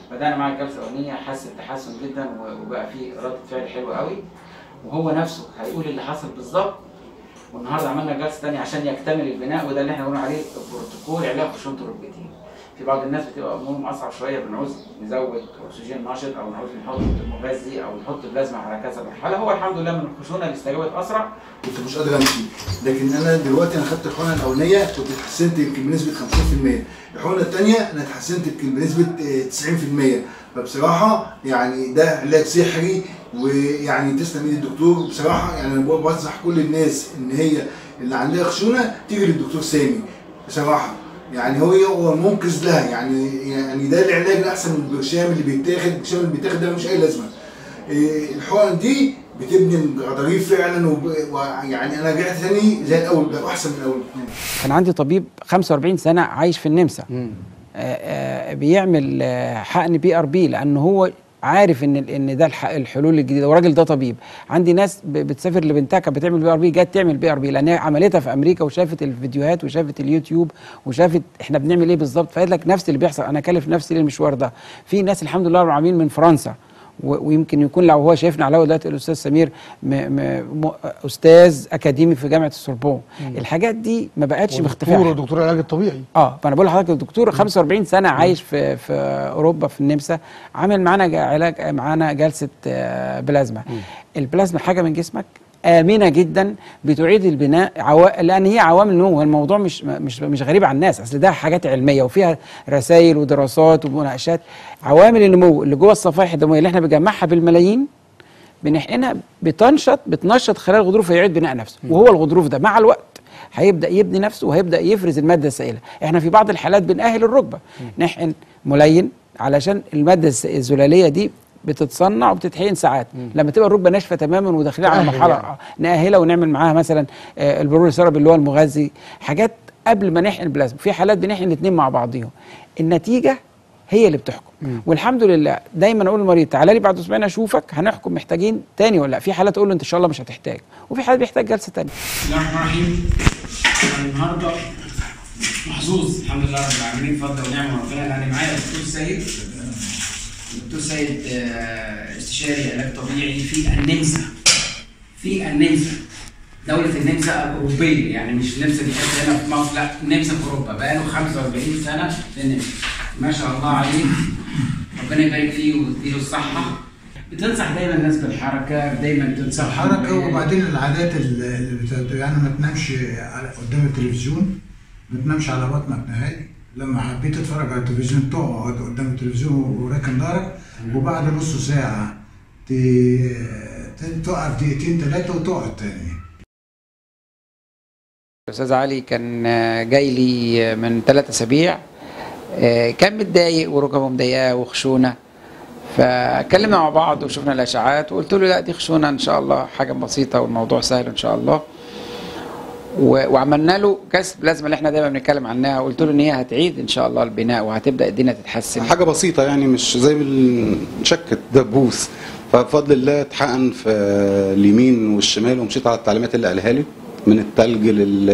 بدانا مع الجلسه الاولانيه حس بتحسن جدا و- وبقى في رده فعل حلوه قوي وهو نفسه هيقول اللي حصل بالظبط والنهارده عملنا جلسه ثانيه عشان يكتمل البناء وده اللي احنا بنقول عليه بروتوكول علاج خشونه الركبتين في بعض الناس بتبقى امورهم اصعب شويه بنعوز نزود اكسجين نشط او نعوز نحط مغذي او نحط بلازما على كذا مرحله هو الحمد لله من الخشونه اللي استجابت اسرع كنت مش قادر امشي لكن انا دلوقتي انا خدت الحقنه الاولانيه كنت اتحسنت يمكن بنسبه 50% الحقنه الثانيه انا اتحسنت يمكن بنسبه آه، 90% فبصراحه يعني ده علاج سحري ويعني تسلم ايد الدكتور بصراحه يعني انا بنصح كل الناس ان هي اللي عندها خشونه تيجي للدكتور سامي بصراحه يعني هو هو منقذ لها يعني يعني ده العلاج الاحسن من البرشام اللي بيتاخد البرشام اللي بيتاخد ده مش اي لازمه إيه، الحقن دي بتبني الغضاريف فعلا وب- ويعني انا رجعت تاني زي الاول بقى احسن من الاول كان عندي طبيب 45 سنه عايش في النمسا آه، آه، بيعمل آه، حقن بي ار بي لان هو عارف ان ال- ان ده الح- الحلول الجديده والراجل ده طبيب عندي ناس ب- بتسافر لبنتها كانت بتعمل بي ار بي جت تعمل بي ار بي لان هي عملتها في امريكا وشافت الفيديوهات وشافت اليوتيوب وشافت احنا بنعمل ايه بالظبط فقالت لك نفس اللي بيحصل انا كلف نفسي للمشوار ده في ناس الحمد لله رب العالمين من فرنسا و- ويمكن يكون لو هو شايفنا على الهوا دلوقتي الاستاذ سمير م م م استاذ اكاديمي في جامعه السوربون مم. الحاجات دي ما بقتش ودكتور- مختفيه دكتور العلاج الطبيعي اه فانا بقول لحضرتك الدكتور 45 سنه عايش في في اوروبا في النمسا عامل معانا جا- علاج معانا جلسه آه، بلازما البلازما حاجه من جسمك امنه جدا بتعيد البناء عوا... لان هي عوامل النمو الموضوع مش مش مش غريب عن الناس اصل ده حاجات علميه وفيها رسائل ودراسات ومناقشات عوامل النمو اللي جوه الصفائح الدمويه اللي احنا بنجمعها بالملايين بنحقنها بتنشط بتنشط خلايا الغضروف فيعيد بناء نفسه وهو الغضروف ده مع الوقت هيبدا يبني نفسه وهيبدا يفرز الماده السائله احنا في بعض الحالات بنأهل الركبه نحقن ملين علشان الماده الس- الزلاليه دي بتتصنع وبتتحقن ساعات لما تبقى الركبه ناشفه تماما وداخلين على تأهل مرحله يعني. آه، نأهلها ونعمل معاها مثلا آه، البرور السرب اللي هو المغذي حاجات قبل ما نحقن بلازما في حالات بنحقن الاثنين مع بعضيهم النتيجه هي اللي بتحكم والحمد لله دايما اقول للمريض تعالى لي بعد اسبوعين اشوفك هنحكم محتاجين تاني ولا لا في حالات اقول له انت ان شاء الله مش هتحتاج وفي حالات بيحتاج جلسه تانيه بسم الله الرحمن الرحيم أنا النهارده محظوظ الحمد لله رب العالمين بفضل ونعمه ربنا لان معايا دكتور سيد دكتور سيد آه، استشاري علاج طبيعي في النمسا في النمسا دولة النمسا الأوروبية يعني مش النمسا دي حتة هنا في مصر لا النمسا في أوروبا بقاله 45 سنة في النمسا ما شاء الله عليه ربنا يبارك فيه ويديله الصحة بتنصح دايما الناس بالحركة دايما تنصح الحركه وبعدين العادات اللي بت- يعني ما تنامش على- قدام التلفزيون ما تنامش على بطنك نهائي لما حبيت تتفرج على التلفزيون تقعد قدام التلفزيون وراكن ظهرك وبعد نص ساعه ت- ت- تقف دقيقتين ثلاثه وتقعد تاني الاستاذ علي كان آه، جاي لي آه، من ثلاث اسابيع آه، كان متضايق وركبه مضايقاه وخشونه فاتكلمنا مع بعض وشفنا الاشعاعات وقلت له لا دي خشونه ان شاء الله حاجه بسيطه والموضوع سهل ان شاء الله و- وعملنا له كاس بلازما اللي احنا دايما بنتكلم عنها وقلت له ان هي هتعيد ان شاء الله البناء وهتبدا الدنيا تتحسن حاجه بسيطه يعني مش زي شكة دبوس فبفضل الله اتحقن في اليمين والشمال ومشيت على التعليمات اللي قالها لي من التلج لل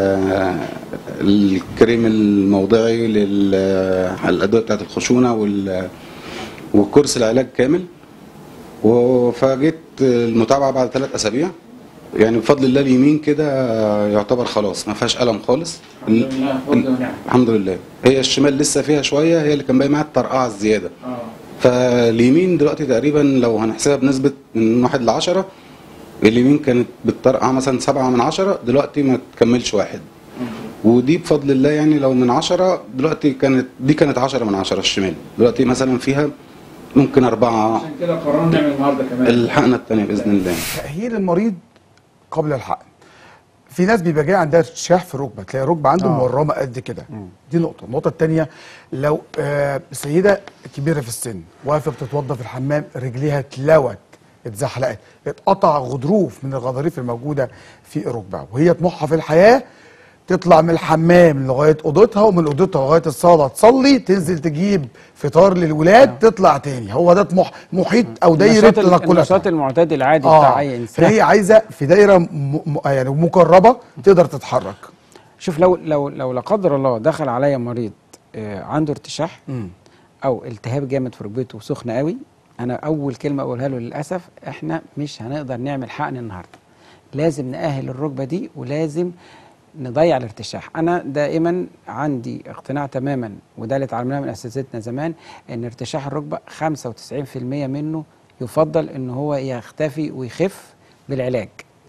الكريم الموضعي للادويه بتاعت الخشونه وال والكورس العلاج كامل و- فجيت المتابعه بعد ثلاث اسابيع يعني بفضل الله اليمين كده يعتبر خلاص ما فيهاش الم خالص الحمد لله هي الشمال لسه فيها شويه هي اللي كان باقي معاها الطرقعه الزياده فاليمين دلوقتي تقريبا لو هنحسبها بنسبه من واحد لعشرة اليمين كانت بتطرقع مثلا سبعة من عشرة دلوقتي ما تكملش واحد ودي بفضل الله يعني لو من عشرة دلوقتي كانت دي كانت عشرة من عشرة الشمال دلوقتي مثلا فيها ممكن أربعة عشان كده قررنا نعمل النهارده كمان الحقنة التانية بإذن الله تأهيل المريض قبل الحقن في ناس بيبقى جاي عندها ارتشاح في الركبه تلاقي الركبه عنده آه. مورمه قد كده دي نقطه النقطه الثانيه لو آه سيده كبيره في السن واقفه بتتوضى في الحمام رجليها اتلوت اتزحلقت اتقطع غضروف من الغضاريف الموجوده في الركبه وهي طموحها في الحياه تطلع من الحمام لغايه اوضتها ومن اوضتها لغايه الصاله تصلي تنزل تجيب فطار للولاد تطلع تاني هو ده طموح محيط او دايره النشاط ال- تنقلاتها النشاط المعتاد العادي بتاع اه اي انسان فهي عايزه في دايره م... م... يعني مقربه تقدر تتحرك شوف لو لو لو لا قدر الله دخل عليا مريض آه، عنده ارتشاح او التهاب جامد في ركبته وسخنه قوي انا اول كلمه اقولها له للاسف احنا مش هنقدر نعمل حقن النهارده لازم نأهل الركبه دي ولازم نضيع الارتشاح انا دائما عندي اقتناع تماما وده اللي اتعلمناه من اساتذتنا زمان ان ارتشاح الركبه 95% منه يفضل ان هو يختفي ويخف بالعلاج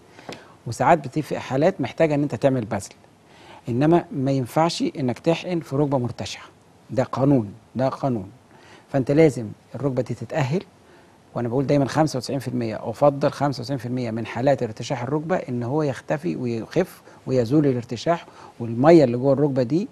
وساعات بتبقى حالات محتاجه ان انت تعمل بذل انما ما ينفعش انك تحقن في ركبه مرتشحه ده قانون ده قانون فانت لازم الركبه دي تتاهل وانا بقول دايما 95% افضل 95% من حالات ارتشاح الركبه ان هو يختفي ويخف ويزول الارتشاح والميه اللي جوه الركبه دي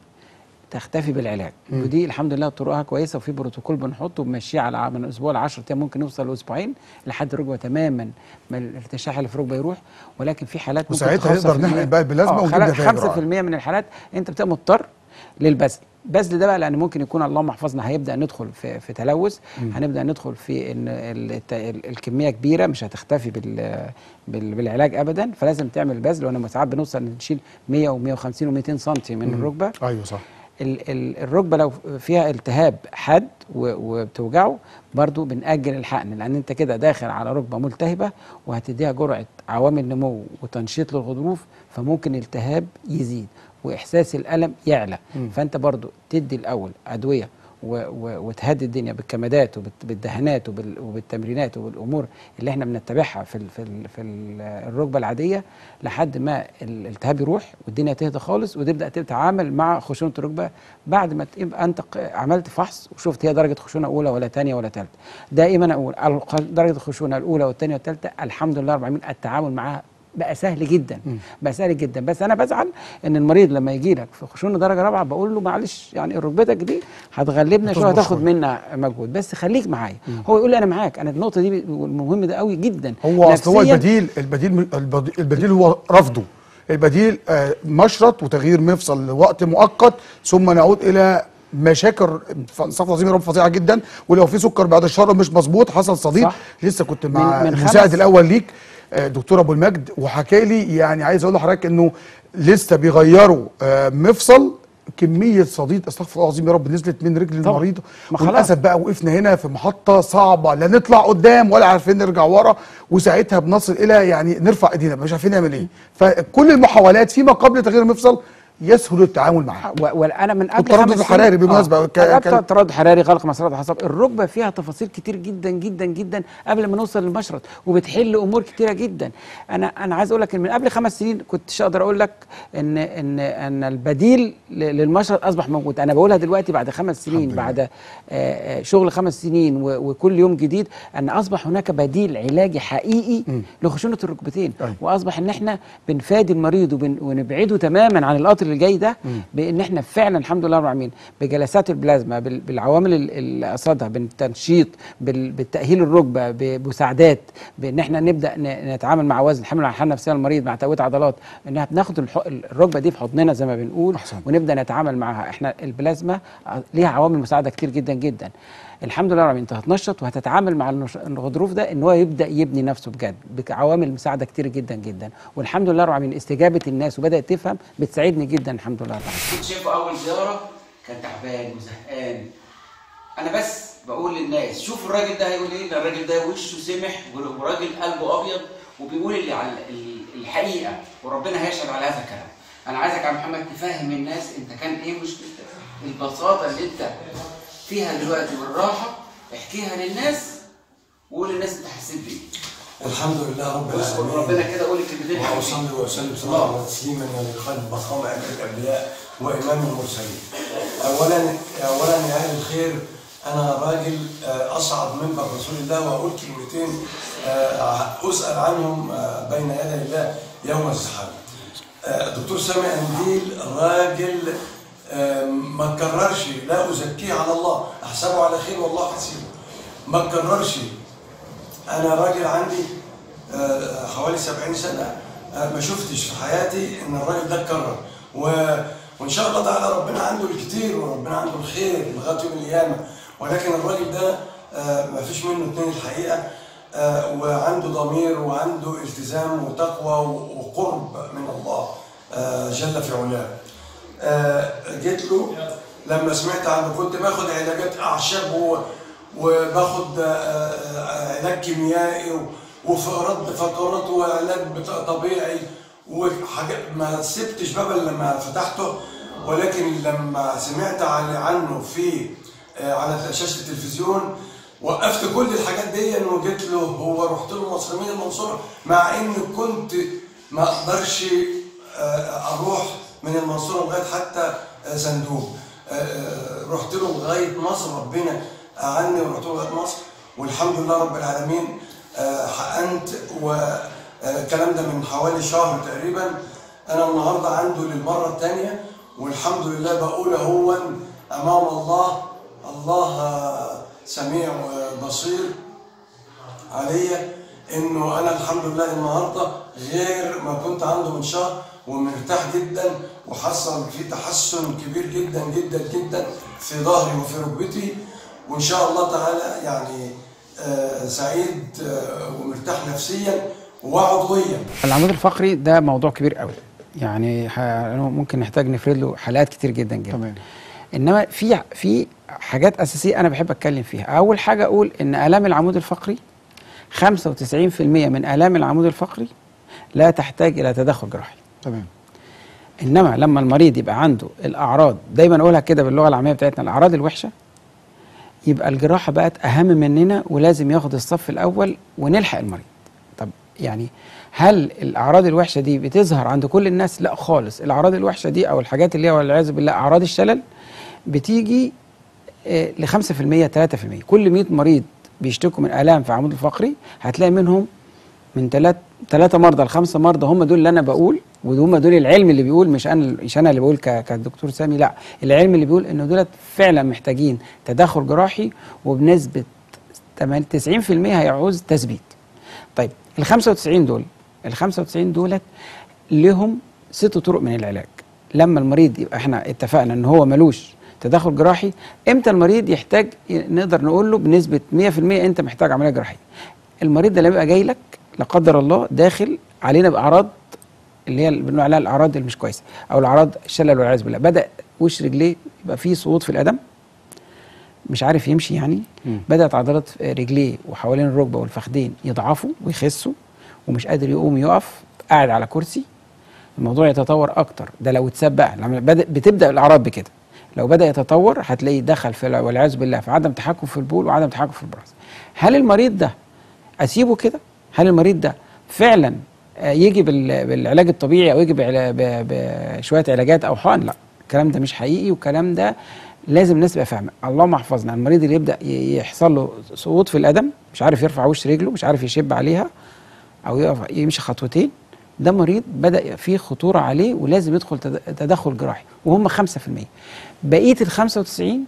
تختفي بالعلاج مم. ودي الحمد لله طرقها كويسه وفي بروتوكول بنحطه بنمشيه على من اسبوع ل 10 ايام ممكن نوصل لاسبوعين لحد الركبه تماما ما الارتشاح اللي في الركبه يروح ولكن في حالات ممكن وساعتها تخلص نقدر في المية. نحقن بقى البلازما آه، ونجيب خلا- نتائج 5% من الحالات انت بتبقى مضطر للبذل البذل ده بقى لان ممكن يكون اللهم احفظنا هيبدا ندخل في, في تلوث مم. هنبدا ندخل في ان ال- الت- ال- الكميه كبيره مش هتختفي بال بال بالعلاج ابدا فلازم تعمل بذل وانا ساعات بنوصل نشيل 100 و150 و200 سم من مم. الركبه ايوه صح ال- ال- الركبه لو فيها التهاب حاد و- وبتوجعه برضو بنأجل الحقن لان انت كده داخل على ركبه ملتهبه وهتديها جرعه عوامل نمو وتنشيط للغضروف فممكن الالتهاب يزيد واحساس الالم يعلى مم. فانت برضو تدي الاول ادويه و و وتهدي الدنيا بالكمادات وبالدهانات وبال وبالتمرينات وبالامور اللي احنا بنتبعها في ال في ال في ال الركبه العاديه لحد ما الالتهاب يروح والدنيا تهدى خالص وتبدا تتعامل مع خشونه الركبه بعد ما تبقى انت ق- عملت فحص وشفت هي درجه خشونه اولى ولا ثانيه ولا ثالثه دائما اقول الق- درجه الخشونه الاولى والثانيه والثالثه الحمد لله رب العالمين التعامل معاها بقى سهل جدا بقى سهل جدا بس انا بزعل ان المريض لما يجي لك في خشونه درجه رابعه بقول له معلش يعني ركبتك دي هتغلبنا شويه هتصبر هتاخد شوية. منا مجهود بس خليك معايا هو يقول لي انا معاك انا النقطه دي المهم ده قوي جدا هو اصل هو نفسياً البديل البديل البديل, البديل هو رفضه البديل آه، مشرط وتغيير مفصل لوقت مؤقت ثم نعود الى مشاكل صف عظيم رب فظيعه جدا ولو في سكر بعد الشر مش مظبوط حصل صديد صح. لسه كنت مع من- من المساعد خمس- الاول ليك آه، دكتور ابو المجد وحكى لي يعني عايز اقول لحضرتك انه لسه بيغيروا آه، مفصل كميه صديد استغفر الله العظيم يا رب نزلت من رجل طبعا. المريض ما خلاص. وللاسف بقى وقفنا هنا في محطه صعبه لا نطلع قدام ولا عارفين نرجع ورا وساعتها بنصل الى يعني نرفع ايدينا مش عارفين نعمل ايه فكل المحاولات فيما قبل تغيير المفصل يسهل التعامل معها و- وانا من قبل والتردد خمس سنين- الحراري بالمناسبه ك- آه. ك- ك... تردد حراري غلق مسارات اعصاب الركبه فيها تفاصيل كتير جدا جدا جدا قبل ما نوصل للمشرط وبتحل امور كتيره جدا انا انا عايز اقول لك ان من قبل خمس سنين كنتش اقدر اقول لك ان ان ان البديل ل- للمشرط اصبح موجود انا بقولها دلوقتي بعد خمس سنين بعد آه، آه، شغل خمس سنين و- وكل يوم جديد ان اصبح هناك بديل علاجي حقيقي لخشونه الركبتين واصبح ان احنا بنفادي المريض وبن ونبعده تماما عن القطر اللي جاي ده بان احنا فعلا الحمد لله رب العالمين بجلسات البلازما بال- بالعوامل ال- اللي قصدها بالتنشيط بال- بالتاهيل الركبه بمساعدات بان احنا نبدا ن- نتعامل مع وزن الحمل على الحاله النفسيه للمريض مع تقويه عضلات انها بناخد الح- الركبه دي في حضننا زي ما بنقول ونبدا نتعامل معاها احنا البلازما ليها عوامل مساعده كتير جدا جدا الحمد لله رب العالمين انت هتنشط وهتتعامل مع النش- الغضروف ده ان هو يبدا يبني نفسه بجد بعوامل مساعده كتير جدا جدا والحمد لله رب العالمين استجابه الناس وبدات تفهم بتساعدني جدا الحمد لله رب العالمين كنت شايفه اول زياره كان تعبان وزهقان انا بس بقول للناس شوف الراجل ده هيقول ايه ده الراجل ده وشه سمح وراجل قلبه ابيض وبيقول اللي على ال- الحقيقه وربنا هيشهد على هذا الكلام انا عايزك يا عم محمد تفهم الناس انت كان ايه مشكلتك البساطه اللي انت فيها دلوقتي والراحه احكيها للناس وقول للناس انت حسيت بيه الحمد لله رب العالمين وربنا كده قول الكلمتين واصلي واسلم صلاه وتسليما لخالد مقام امير الانبياء وامام المرسلين. اولا اولا يا اهل الخير انا راجل آه، اصعد منبر رسول الله واقول كلمتين آه، اسال عنهم آه، بين يدي الله يوم الزحام. آه، الدكتور سامي انديل راجل آه، ما كررش لا ازكيه على الله احسبه على خير والله حسيبه ما كررش انا راجل عندي آه، حوالي 70 سنه آه، ما شفتش في حياتي ان الراجل ده اتكرر و... وان شاء الله تعالى ربنا عنده الكتير وربنا عنده الخير لغايه يوم القيامه ولكن الراجل ده آه، ما فيش منه اتنين الحقيقه آه، وعنده ضمير وعنده التزام وتقوى و- وقرب من الله آه، جل في علاه آه، جيت له لما سمعت عنه كنت باخد علاجات اعشاب و- وباخد آه، آه، علاج كيميائي و- وفي رد فقرات وعلاج بتا- طبيعي وحاجات ما سبتش باب إلا لما فتحته ولكن لما سمعت عن- عنه في آه، على شاشه التلفزيون وقفت كل الحاجات دي وجيت له هو رحت له مصر من المنصوره مع ان كنت ما اقدرش آه، اروح من المنصوره لغايه حتى آه، صندوق آه، آه، رحت له لغايه مصر ربنا اعني ورحت له لغايه مصر والحمد لله رب العالمين آه، حقنت والكلام ده من حوالي شهر تقريبا انا النهارده عنده للمره الثانيه والحمد لله بقول هو امام الله الله آه، سميع وبصير عليا انه انا الحمد لله النهارده غير ما كنت عنده من شهر ومرتاح جدا وحصل في تحسن كبير جدا جدا جدا في ظهري وفي ركبتي وان شاء الله تعالى يعني آه، سعيد آه، ومرتاح نفسيا وعضويا العمود الفقري ده موضوع كبير قوي يعني ح- ممكن نحتاج نفرد له حلقات كتير جدا جدا تمام. انما في في حاجات اساسيه انا بحب اتكلم فيها اول حاجه اقول ان الام العمود الفقري 95% من الام العمود الفقري لا تحتاج الى تدخل جراحي تمام انما لما المريض يبقى عنده الاعراض دايما اقولها كده باللغه العاميه بتاعتنا الاعراض الوحشه يبقى الجراحه بقت اهم مننا ولازم ياخد الصف الاول ونلحق المريض طب يعني هل الاعراض الوحشه دي بتظهر عند كل الناس لا خالص الاعراض الوحشه دي او الحاجات اللي هي والعياذ بالله اعراض الشلل بتيجي ل 5% 3% كل 100 مريض بيشتكوا من الام في عمود الفقري هتلاقي منهم من ثلاث ثلاثة مرضى لخمسة مرضى هم دول اللي أنا بقول وهم دول العلم اللي بيقول مش أنا مش أنا اللي بقول ك- كدكتور سامي لا العلم اللي بيقول إنه دولت فعلا محتاجين تدخل جراحي وبنسبة 8 90% هيعوز تثبيت. طيب ال 95 دول ال 95 دولت لهم ست طرق من العلاج. لما المريض يبقى احنا اتفقنا ان هو ملوش تدخل جراحي امتى المريض يحتاج نقدر نقول له بنسبه 100% انت محتاج عمليه جراحيه. المريض ده لما يبقى جاي لك لا قدر الله داخل علينا باعراض اللي هي اللي بنقول عليها الاعراض اللي مش كويسه او الاعراض الشلل والعياذ بالله بدا وش رجليه يبقى فيه صعود في القدم مش عارف يمشي يعني بدات عضلات رجليه وحوالين الركبه والفخذين يضعفوا ويخسوا ومش قادر يقوم يقف قاعد على كرسي الموضوع يتطور اكتر ده لو اتساب بقى لما بدأ بتبدا الاعراض بكده لو بدا يتطور هتلاقيه دخل في والعياذ بالله في عدم تحكم في البول وعدم تحكم في البراز هل المريض ده اسيبه كده هل المريض ده فعلا آه، يجي بال- بالعلاج الطبيعي او يجي بعلا- ب- بشويه علاجات او حقن لا الكلام ده مش حقيقي والكلام ده لازم الناس تبقى فاهمه اللهم احفظنا المريض اللي يبدا ي- يحصل له سقوط في القدم مش عارف يرفع وش رجله مش عارف يشب عليها او يقف يمشي خطوتين ده مريض بدا فيه خطوره عليه ولازم يدخل تد- تدخل جراحي وهم 5% بقيه ال 95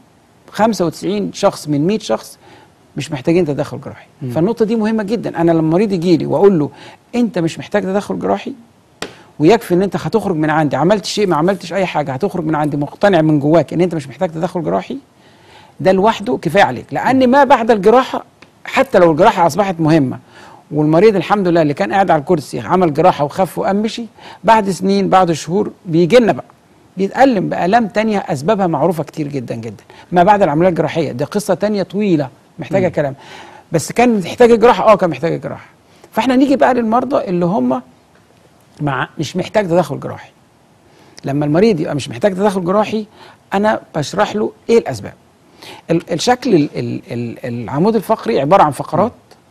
95 شخص من 100 شخص مش محتاجين تدخل جراحي مم. فالنقطه دي مهمه جدا انا لما مريض يجي لي واقول له انت مش محتاج تدخل جراحي ويكفي ان انت هتخرج من عندي عملت شيء ما عملتش اي حاجه هتخرج من عندي مقتنع من جواك ان انت مش محتاج تدخل جراحي ده لوحده كفايه عليك لان ما بعد الجراحه حتى لو الجراحه اصبحت مهمه والمريض الحمد لله اللي كان قاعد على الكرسي عمل جراحه وخف وقام مشي بعد سنين بعد شهور بيجي لنا بقى بيتألم بآلام تانية أسبابها معروفة كتير جدا جدا ما بعد العملية الجراحية دي قصة تانية طويلة محتاجة مم. كلام بس كان محتاج جراحة اه كان محتاج جراحة فاحنا نيجي بقى للمرضى اللي هم مع مش محتاج تدخل جراحي لما المريض يبقى مش محتاج تدخل جراحي انا بشرح له ايه الاسباب ال- الشكل ال- ال- ال- العمود الفقري عباره عن فقرات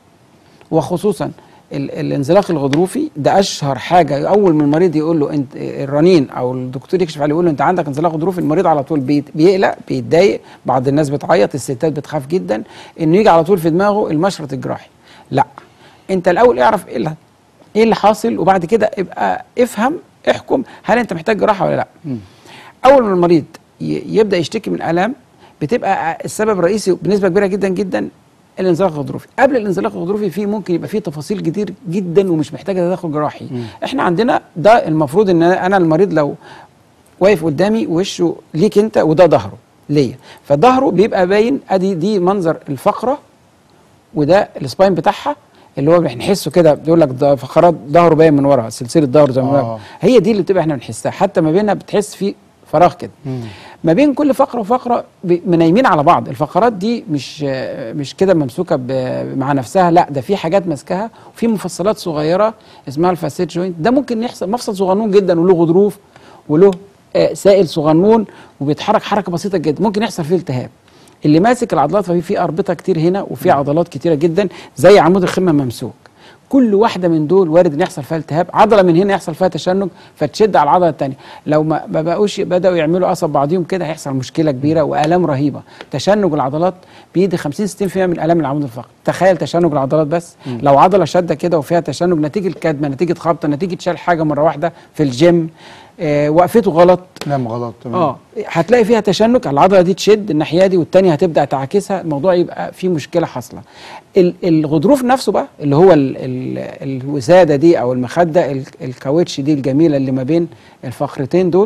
وخصوصا ال- الانزلاق الغضروفي ده اشهر حاجه اول ما المريض يقول له انت الرنين او الدكتور يكشف عليه يقول له انت عندك انزلاق غضروفي المريض على طول بيت- بيقلق بيتضايق بعض الناس بتعيط الستات بتخاف جدا انه يجي على طول في دماغه المشرط الجراحي لا انت الاول اعرف ايه اللي ايه اللي حاصل وبعد كده ابقى افهم احكم هل انت محتاج جراحه ولا لا اول ما المريض ي- يبدا يشتكي من الام بتبقى السبب الرئيسي بنسبه كبيره جدا جدا الانزلاق الغضروفي قبل الانزلاق الغضروفي في ممكن يبقى فيه تفاصيل كتير جدا ومش محتاجه تدخل جراحي احنا عندنا ده المفروض ان انا المريض لو واقف قدامي وشه ليك انت وده ظهره ليا فظهره بيبقى باين ادي دي منظر الفقره وده السباين بتاعها اللي هو بنحسه كده بيقول لك ده فقرات ظهره باين من ورا سلسله ظهره زي ما آه. بنقول. هي دي اللي بتبقى احنا بنحسها حتى ما بينها بتحس في فراغ كده ما بين كل فقره وفقره ب- منايمين على بعض الفقرات دي مش آه، مش كده ممسوكه ب- مع نفسها لا ده في حاجات ماسكاها وفي مفصلات صغيره اسمها الفاسيت جوينت ده ممكن يحصل مفصل صغنون جدا وله غضروف وله آه، سائل صغنون وبيتحرك حركه بسيطه جدا ممكن يحصل فيه التهاب اللي ماسك العضلات ففي في اربطه كتير هنا وفي عضلات كتيره جدا زي عمود الخمه ممسوك كل واحده من دول وارد ان يحصل فيها التهاب عضله من هنا يحصل فيها تشنج فتشد على العضله الثانيه لو ما ما بقوش بداوا يعملوا قصب بعضهم كده هيحصل مشكله كبيره والام رهيبه تشنج العضلات بيدي 50 60% من الام العمود الفقري تخيل تشنج العضلات بس مم. لو عضله شاده كده وفيها تشنج نتيجه كدمه نتيجه خبطه نتيجه شال حاجه مره واحده في الجيم آه وقفته غلط نام غلط تمام اه هتلاقي فيها تشنج العضله دي تشد الناحيه دي والتانيه هتبدا تعاكسها الموضوع يبقى فيه مشكله حاصله ال- الغضروف نفسه بقى اللي هو ال ال الوساده دي او المخده ال- الكاوتش دي الجميله اللي ما بين الفقرتين دول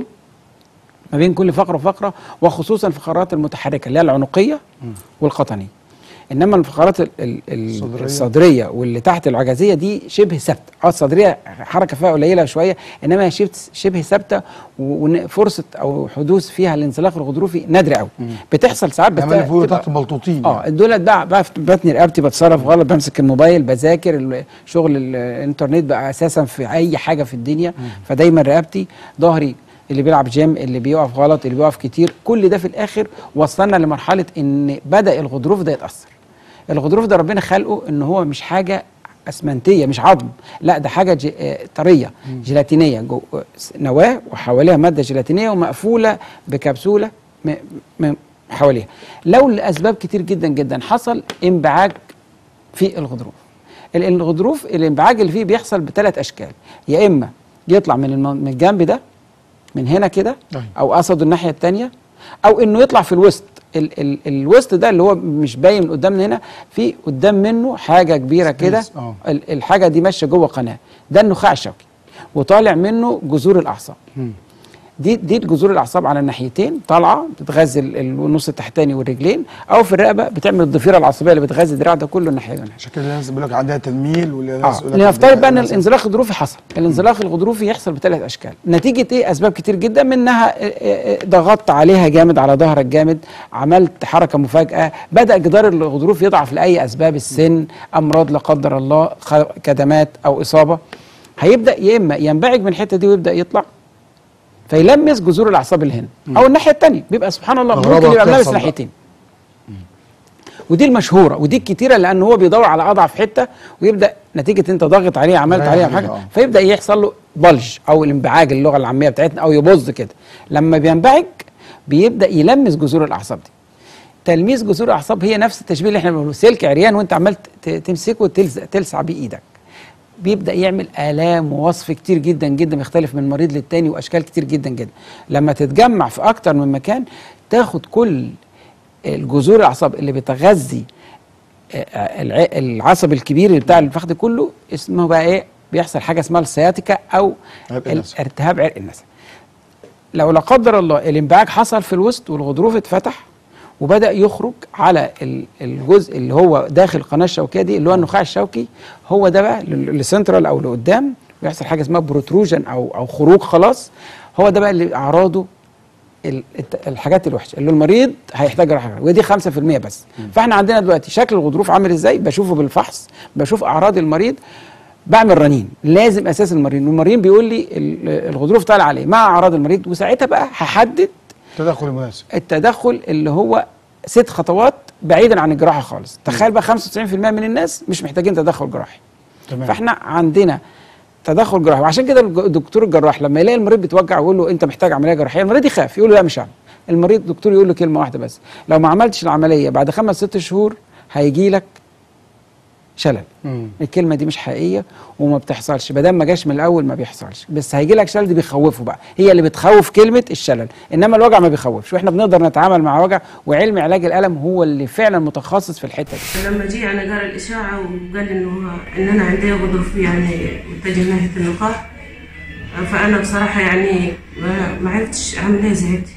ما بين كل فقره وفقره وخصوصا الفقرات المتحركه اللي هي العنقيه والقطنيه انما الفقرات ال- ال- ال- الصدرية. الصدريه واللي تحت العجزيه دي شبه ثابته اه الصدريه حركه فيها قليله شويه انما هي شبه شبه ثابته و- وفرصه او حدوث فيها الانزلاق الغضروفي نادره قوي بتحصل ساعات بس يعني اللي فوق تبقى- تحت ملطوطين اه دولت بقى بقى في بطني رقبتي بتصرف غلط بمسك الموبايل بذاكر ال- شغل ال- الانترنت بقى اساسا في اي حاجه في الدنيا فدايما رقبتي ظهري اللي بيلعب جيم اللي بيقف غلط اللي بيقف كتير كل ده في الاخر وصلنا لمرحله ان بدا الغضروف ده يتاثر الغضروف ده ربنا خلقه ان هو مش حاجه اسمنتيه مش عظم لا ده حاجه جي آه، طريه جيلاتينيه جو آه، نواه وحواليها ماده جيلاتينيه ومقفوله بكبسوله م م حواليها لو لاسباب كتير جدا جدا حصل انبعاج في الغضروف ال- الغضروف الانبعاج اللي فيه بيحصل بثلاث اشكال يا اما يطلع من الم- من الجنب ده من هنا كده او قصده الناحيه الثانيه او انه يطلع في الوسط ال ال الوسط ده اللي هو مش باين من قدامنا هنا في قدام منه حاجه كبيره كده آه. ال- الحاجه دي ماشيه جوه قناه ده النخاع الشوكي وطالع منه جذور الاعصاب مم. دي دي جذور الاعصاب على الناحيتين طالعه بتغذي ال- النص التحتاني والرجلين او في الرقبه بتعمل الضفيره العصبيه اللي بتغذي الدراع ده كله الناحيه دي عشان كده الناس بيقول لك عندها تنميل والناس اه يقول لك لنفترض بقى ان عندها- الانزلاق الغضروفي حصل الانزلاق الغضروفي يحصل بثلاث اشكال نتيجه ايه اسباب كتير جدا منها آه، آه، ضغطت عليها جامد على ظهرك جامد عملت حركه مفاجاه بدا جدار الغضروف يضعف لاي اسباب السن امراض لا قدر الله خ- كدمات او اصابه هيبدا يا اما ينبعج من الحته دي ويبدا يطلع فيلمس جذور الاعصاب اللي هنا او الناحيه الثانيه بيبقى سبحان الله أغربها ممكن يبقى ملمس بتحصل بقى. ناحيتين ودي المشهوره ودي الكتيره لان هو بيدور على اضعف حته ويبدا نتيجه انت ضاغط عليه عملت رايح عليه عليها، حاجه آه. فيبدا يحصل له بلج او الانبعاج اللغه العاميه بتاعتنا او يبظ كده لما بينبعج بيبدا يلمس جذور الاعصاب دي تلميس جذور الاعصاب هي نفس التشبيه اللي احنا بنقوله سلك عريان وانت عمال ت- تمسكه وتلزق تلسع بيه ايدك بيبدا يعمل الام ووصف كتير جدا جدا بيختلف من مريض للتاني واشكال كتير جدا جدا لما تتجمع في اكتر من مكان تاخد كل الجذور الاعصاب اللي بتغذي آه، الع- العصب الكبير اللي بتاع الفخذ كله اسمه بقى ايه بيحصل حاجه اسمها السياتيكا او عرق النسا. ارتهاب عرق النسا لو لا قدر الله الانبعاج حصل في الوسط والغضروف اتفتح وبدا يخرج على ال- الجزء اللي هو داخل القناه الشوكيه دي اللي هو النخاع الشوكي هو ده بقى للسنترال او لقدام بيحصل حاجه اسمها بروتروجن او او خروج خلاص هو ده بقى اللي اعراضه ال- الت- الحاجات الوحشه اللي المريض هيحتاج راحه ودي 5% بس فاحنا عندنا دلوقتي شكل الغضروف عامل ازاي بشوفه بالفحص بشوف اعراض المريض بعمل رنين لازم اساس المريض والمريض بيقول لي ال- الغضروف طالع عليه مع اعراض المريض وساعتها بقى هحدد التدخل المناسب التدخل اللي هو ست خطوات بعيدا عن الجراحه خالص تخيل بقى 95% من الناس مش محتاجين تدخل جراحي تمام فاحنا عندنا تدخل جراحي وعشان كده الج- الدكتور الجراح لما يلاقي المريض بيتوجع ويقول له انت محتاج عمليه جراحيه المريض يخاف يقول له لا مش هعمل المريض الدكتور يقول له كلمه واحده بس لو ما عملتش العمليه بعد خمس ست شهور هيجي لك شلل مم. الكلمه دي مش حقيقيه وما بتحصلش ما دام ما جاش من الاول ما بيحصلش بس هيجي لك شلل دي بيخوفه بقى هي اللي بتخوف كلمه الشلل انما الوجع ما بيخوفش واحنا بنقدر نتعامل مع وجع وعلم علاج الالم هو اللي فعلا متخصص في الحته دي لما جه يعني قال الإشاعة وقال إنه هو إن أنا عندي غضروف يعني متجه ناحية النقاح فأنا بصراحة يعني ما, ما عرفتش أعمل إيه زهقت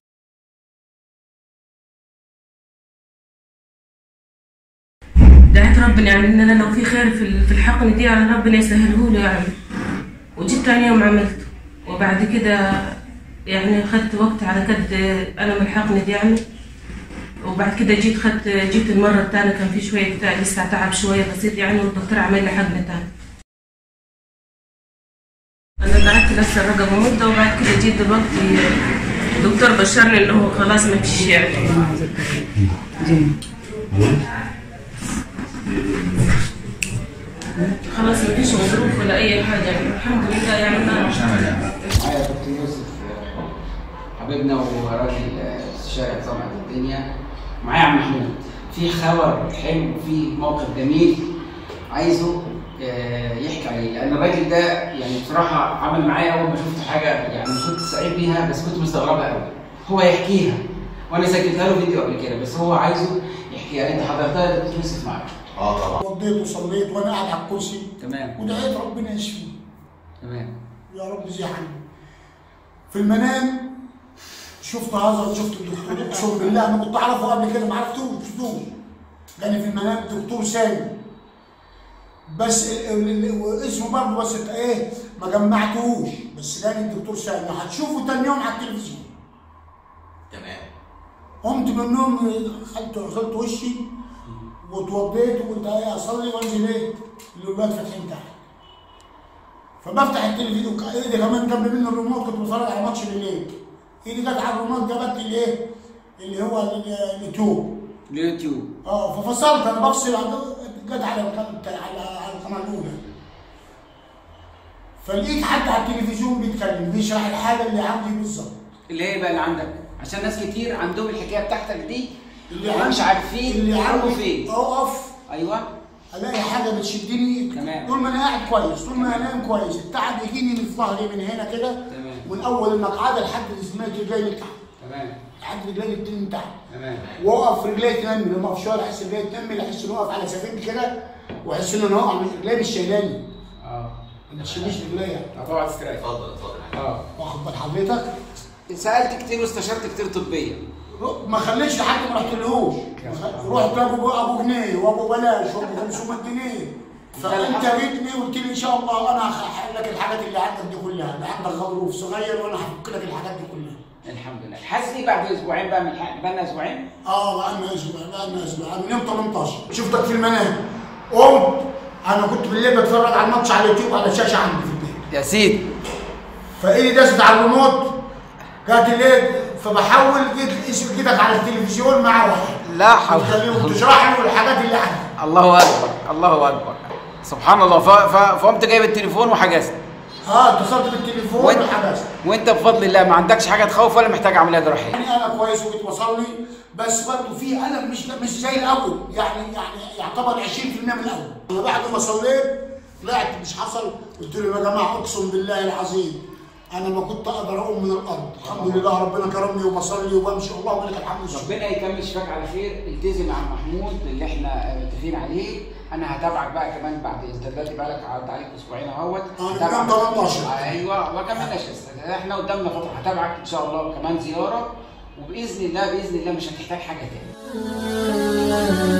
دعيت ربنا يعني إن أنا لو في خير في ال- في الحقن دي يعني ربنا يسهله لي يعني وجيت تاني يوم عملته وبعد كده يعني خدت وقت على كد أنا ملحقني دي يعني وبعد كده جيت خدت جيت المرة الثانية كان في شوية بتاع لسه تعب شوية بسيط يعني والدكتور عمل لي حقن تاني أنا قعدت لسه الرقم مدة وبعد كده جيت دلوقتي الدكتور بشرني إنه خلاص ما فيش يعني خلاص ما فيش ظروف ولا أي حاجة يعني الحمد لله يعني ما معايا دكتور يوسف حبيبنا وراجل استشاري عظام قد الدنيا معايا عم محمود في خبر حلو في موقف جميل عايزه آه، يحكي عليه لان الراجل ده يعني بصراحه عمل معايا اول ما شفت حاجه يعني كنت سعيد بيها بس كنت مستغربها قوي هو يحكيها وانا سجلتها له فيديو قبل كده بس هو عايزه يحكيها انت حضرتها يا دكتور يوسف معاك اه طبعا وضيت وصليت وانا قاعد على الكرسي تمام ودعيت ربنا يشفيه تمام يا رب زي عني في المنام شفت هذا شفت الدكتور اقسم بالله انا كنت اعرفه قبل كده ما عرفتوش شفتوش لان في المنام دكتور سامي بس ال- ال- ال- اسمه برضه بس ايه ما جمعتهوش بس كان الدكتور سامي هتشوفه تاني يوم على التلفزيون تمام قمت من النوم غسلت غسلت وشي واتوضيت وقلت ايه اصلي وانزل ايه الاولاد فاتحين تحت فبفتح التلفزيون ك- ايدي كمان جنب منه الريموت كنت بتفرج على ماتش بالليل ايدي جت على الريموت جابت لي ايه اللي هو ال- اليوتيوب اليوتيوب اه ففصلت انا بفصل عن- جت على القناه على على القناه الاولى فلقيت حد على التلفزيون بيتكلم بيشرح الحاله اللي عندي بالظبط اللي هي بقى اللي عندك عشان ناس كتير عندهم الحكايه بتاعتك دي اللي اللي مش عندي- عارفين اللي يروحوا عندي فين اقف ايوه الاقي حاجه بتشدني تمام. طول ما انا قاعد كويس طول ما انا نايم كويس التعب يجيني من ظهري من هنا كده تمام من اول المقعده لحد زميلة رجلي تحت تمام لحد رجلي التاني تحت تمام واقف رجلي تنمي لما اقف شويه احس رجلي تنمي احس اني واقف على سفينتي كده واحس ان انا واقع من رجلي مش شايلاني اه ما تشيلنيش رجليا طبعا استريح اتفضل اتفضل اه واخد بال حضرتك سالت كتير واستشرت كتير طبيا ما خليتش لحد ما رحتلهوش رحت ابو ابو جنيه وابو بلاش وابو 500 جنيه فانت جيتني وقلت لي ان شاء الله انا هحل لك الحاجات اللي عندك دي كلها اللي عندك غضروف صغير وانا هفك لك الحاجات دي كلها الحمد لله حاسس لي بعد اسبوعين بقى من الحق بقى لنا اسبوعين اه بقالنا اسبوع بقالنا اسبوع انا من يوم 18 شفتك في المنام قمت انا كنت بالليل بتفرج على الماتش على اليوتيوب على الشاشه عندي في البيت يا سيدي فايدي دست على الريموت جات الليل فبحول جيت اسم جيتك على التلفزيون مع واحد لا حول وتخليهم تشرح له الحاجات اللي عندي الله اكبر الله اكبر سبحان الله ف... ف... فقمت جايب التليفون وحجزت اه اتصلت بالتليفون وانت وحجزت وانت بفضل الله ما عندكش حاجه تخوف ولا محتاج عمليه جراحيه يعني انا كويس وجيت بصلي بس برضه في الم مش مش زي الاول يعني يعني يعتبر 20% من الاول انا بعد ما صليت طلعت مش حصل قلت لهم يا جماعه اقسم بالله العظيم انا ما كنت اقدر اقوم من الارض الحمد لله ربنا كرمني وبصلي وبمشي اللهم لك الحمد والشكر ربنا يكمل شفاك على خير التزم مع محمود اللي احنا متفقين عليه انا هتابعك بقى كمان بعد انت دلوقتي بقى لك عدى عليك اسبوعين اهوت انا هتابعك. كمان 18 ايوه ما كملناش لسه احنا قدامنا فتره هتابعك ان شاء الله كمان زياره وباذن الله باذن الله مش هتحتاج حاجه تاني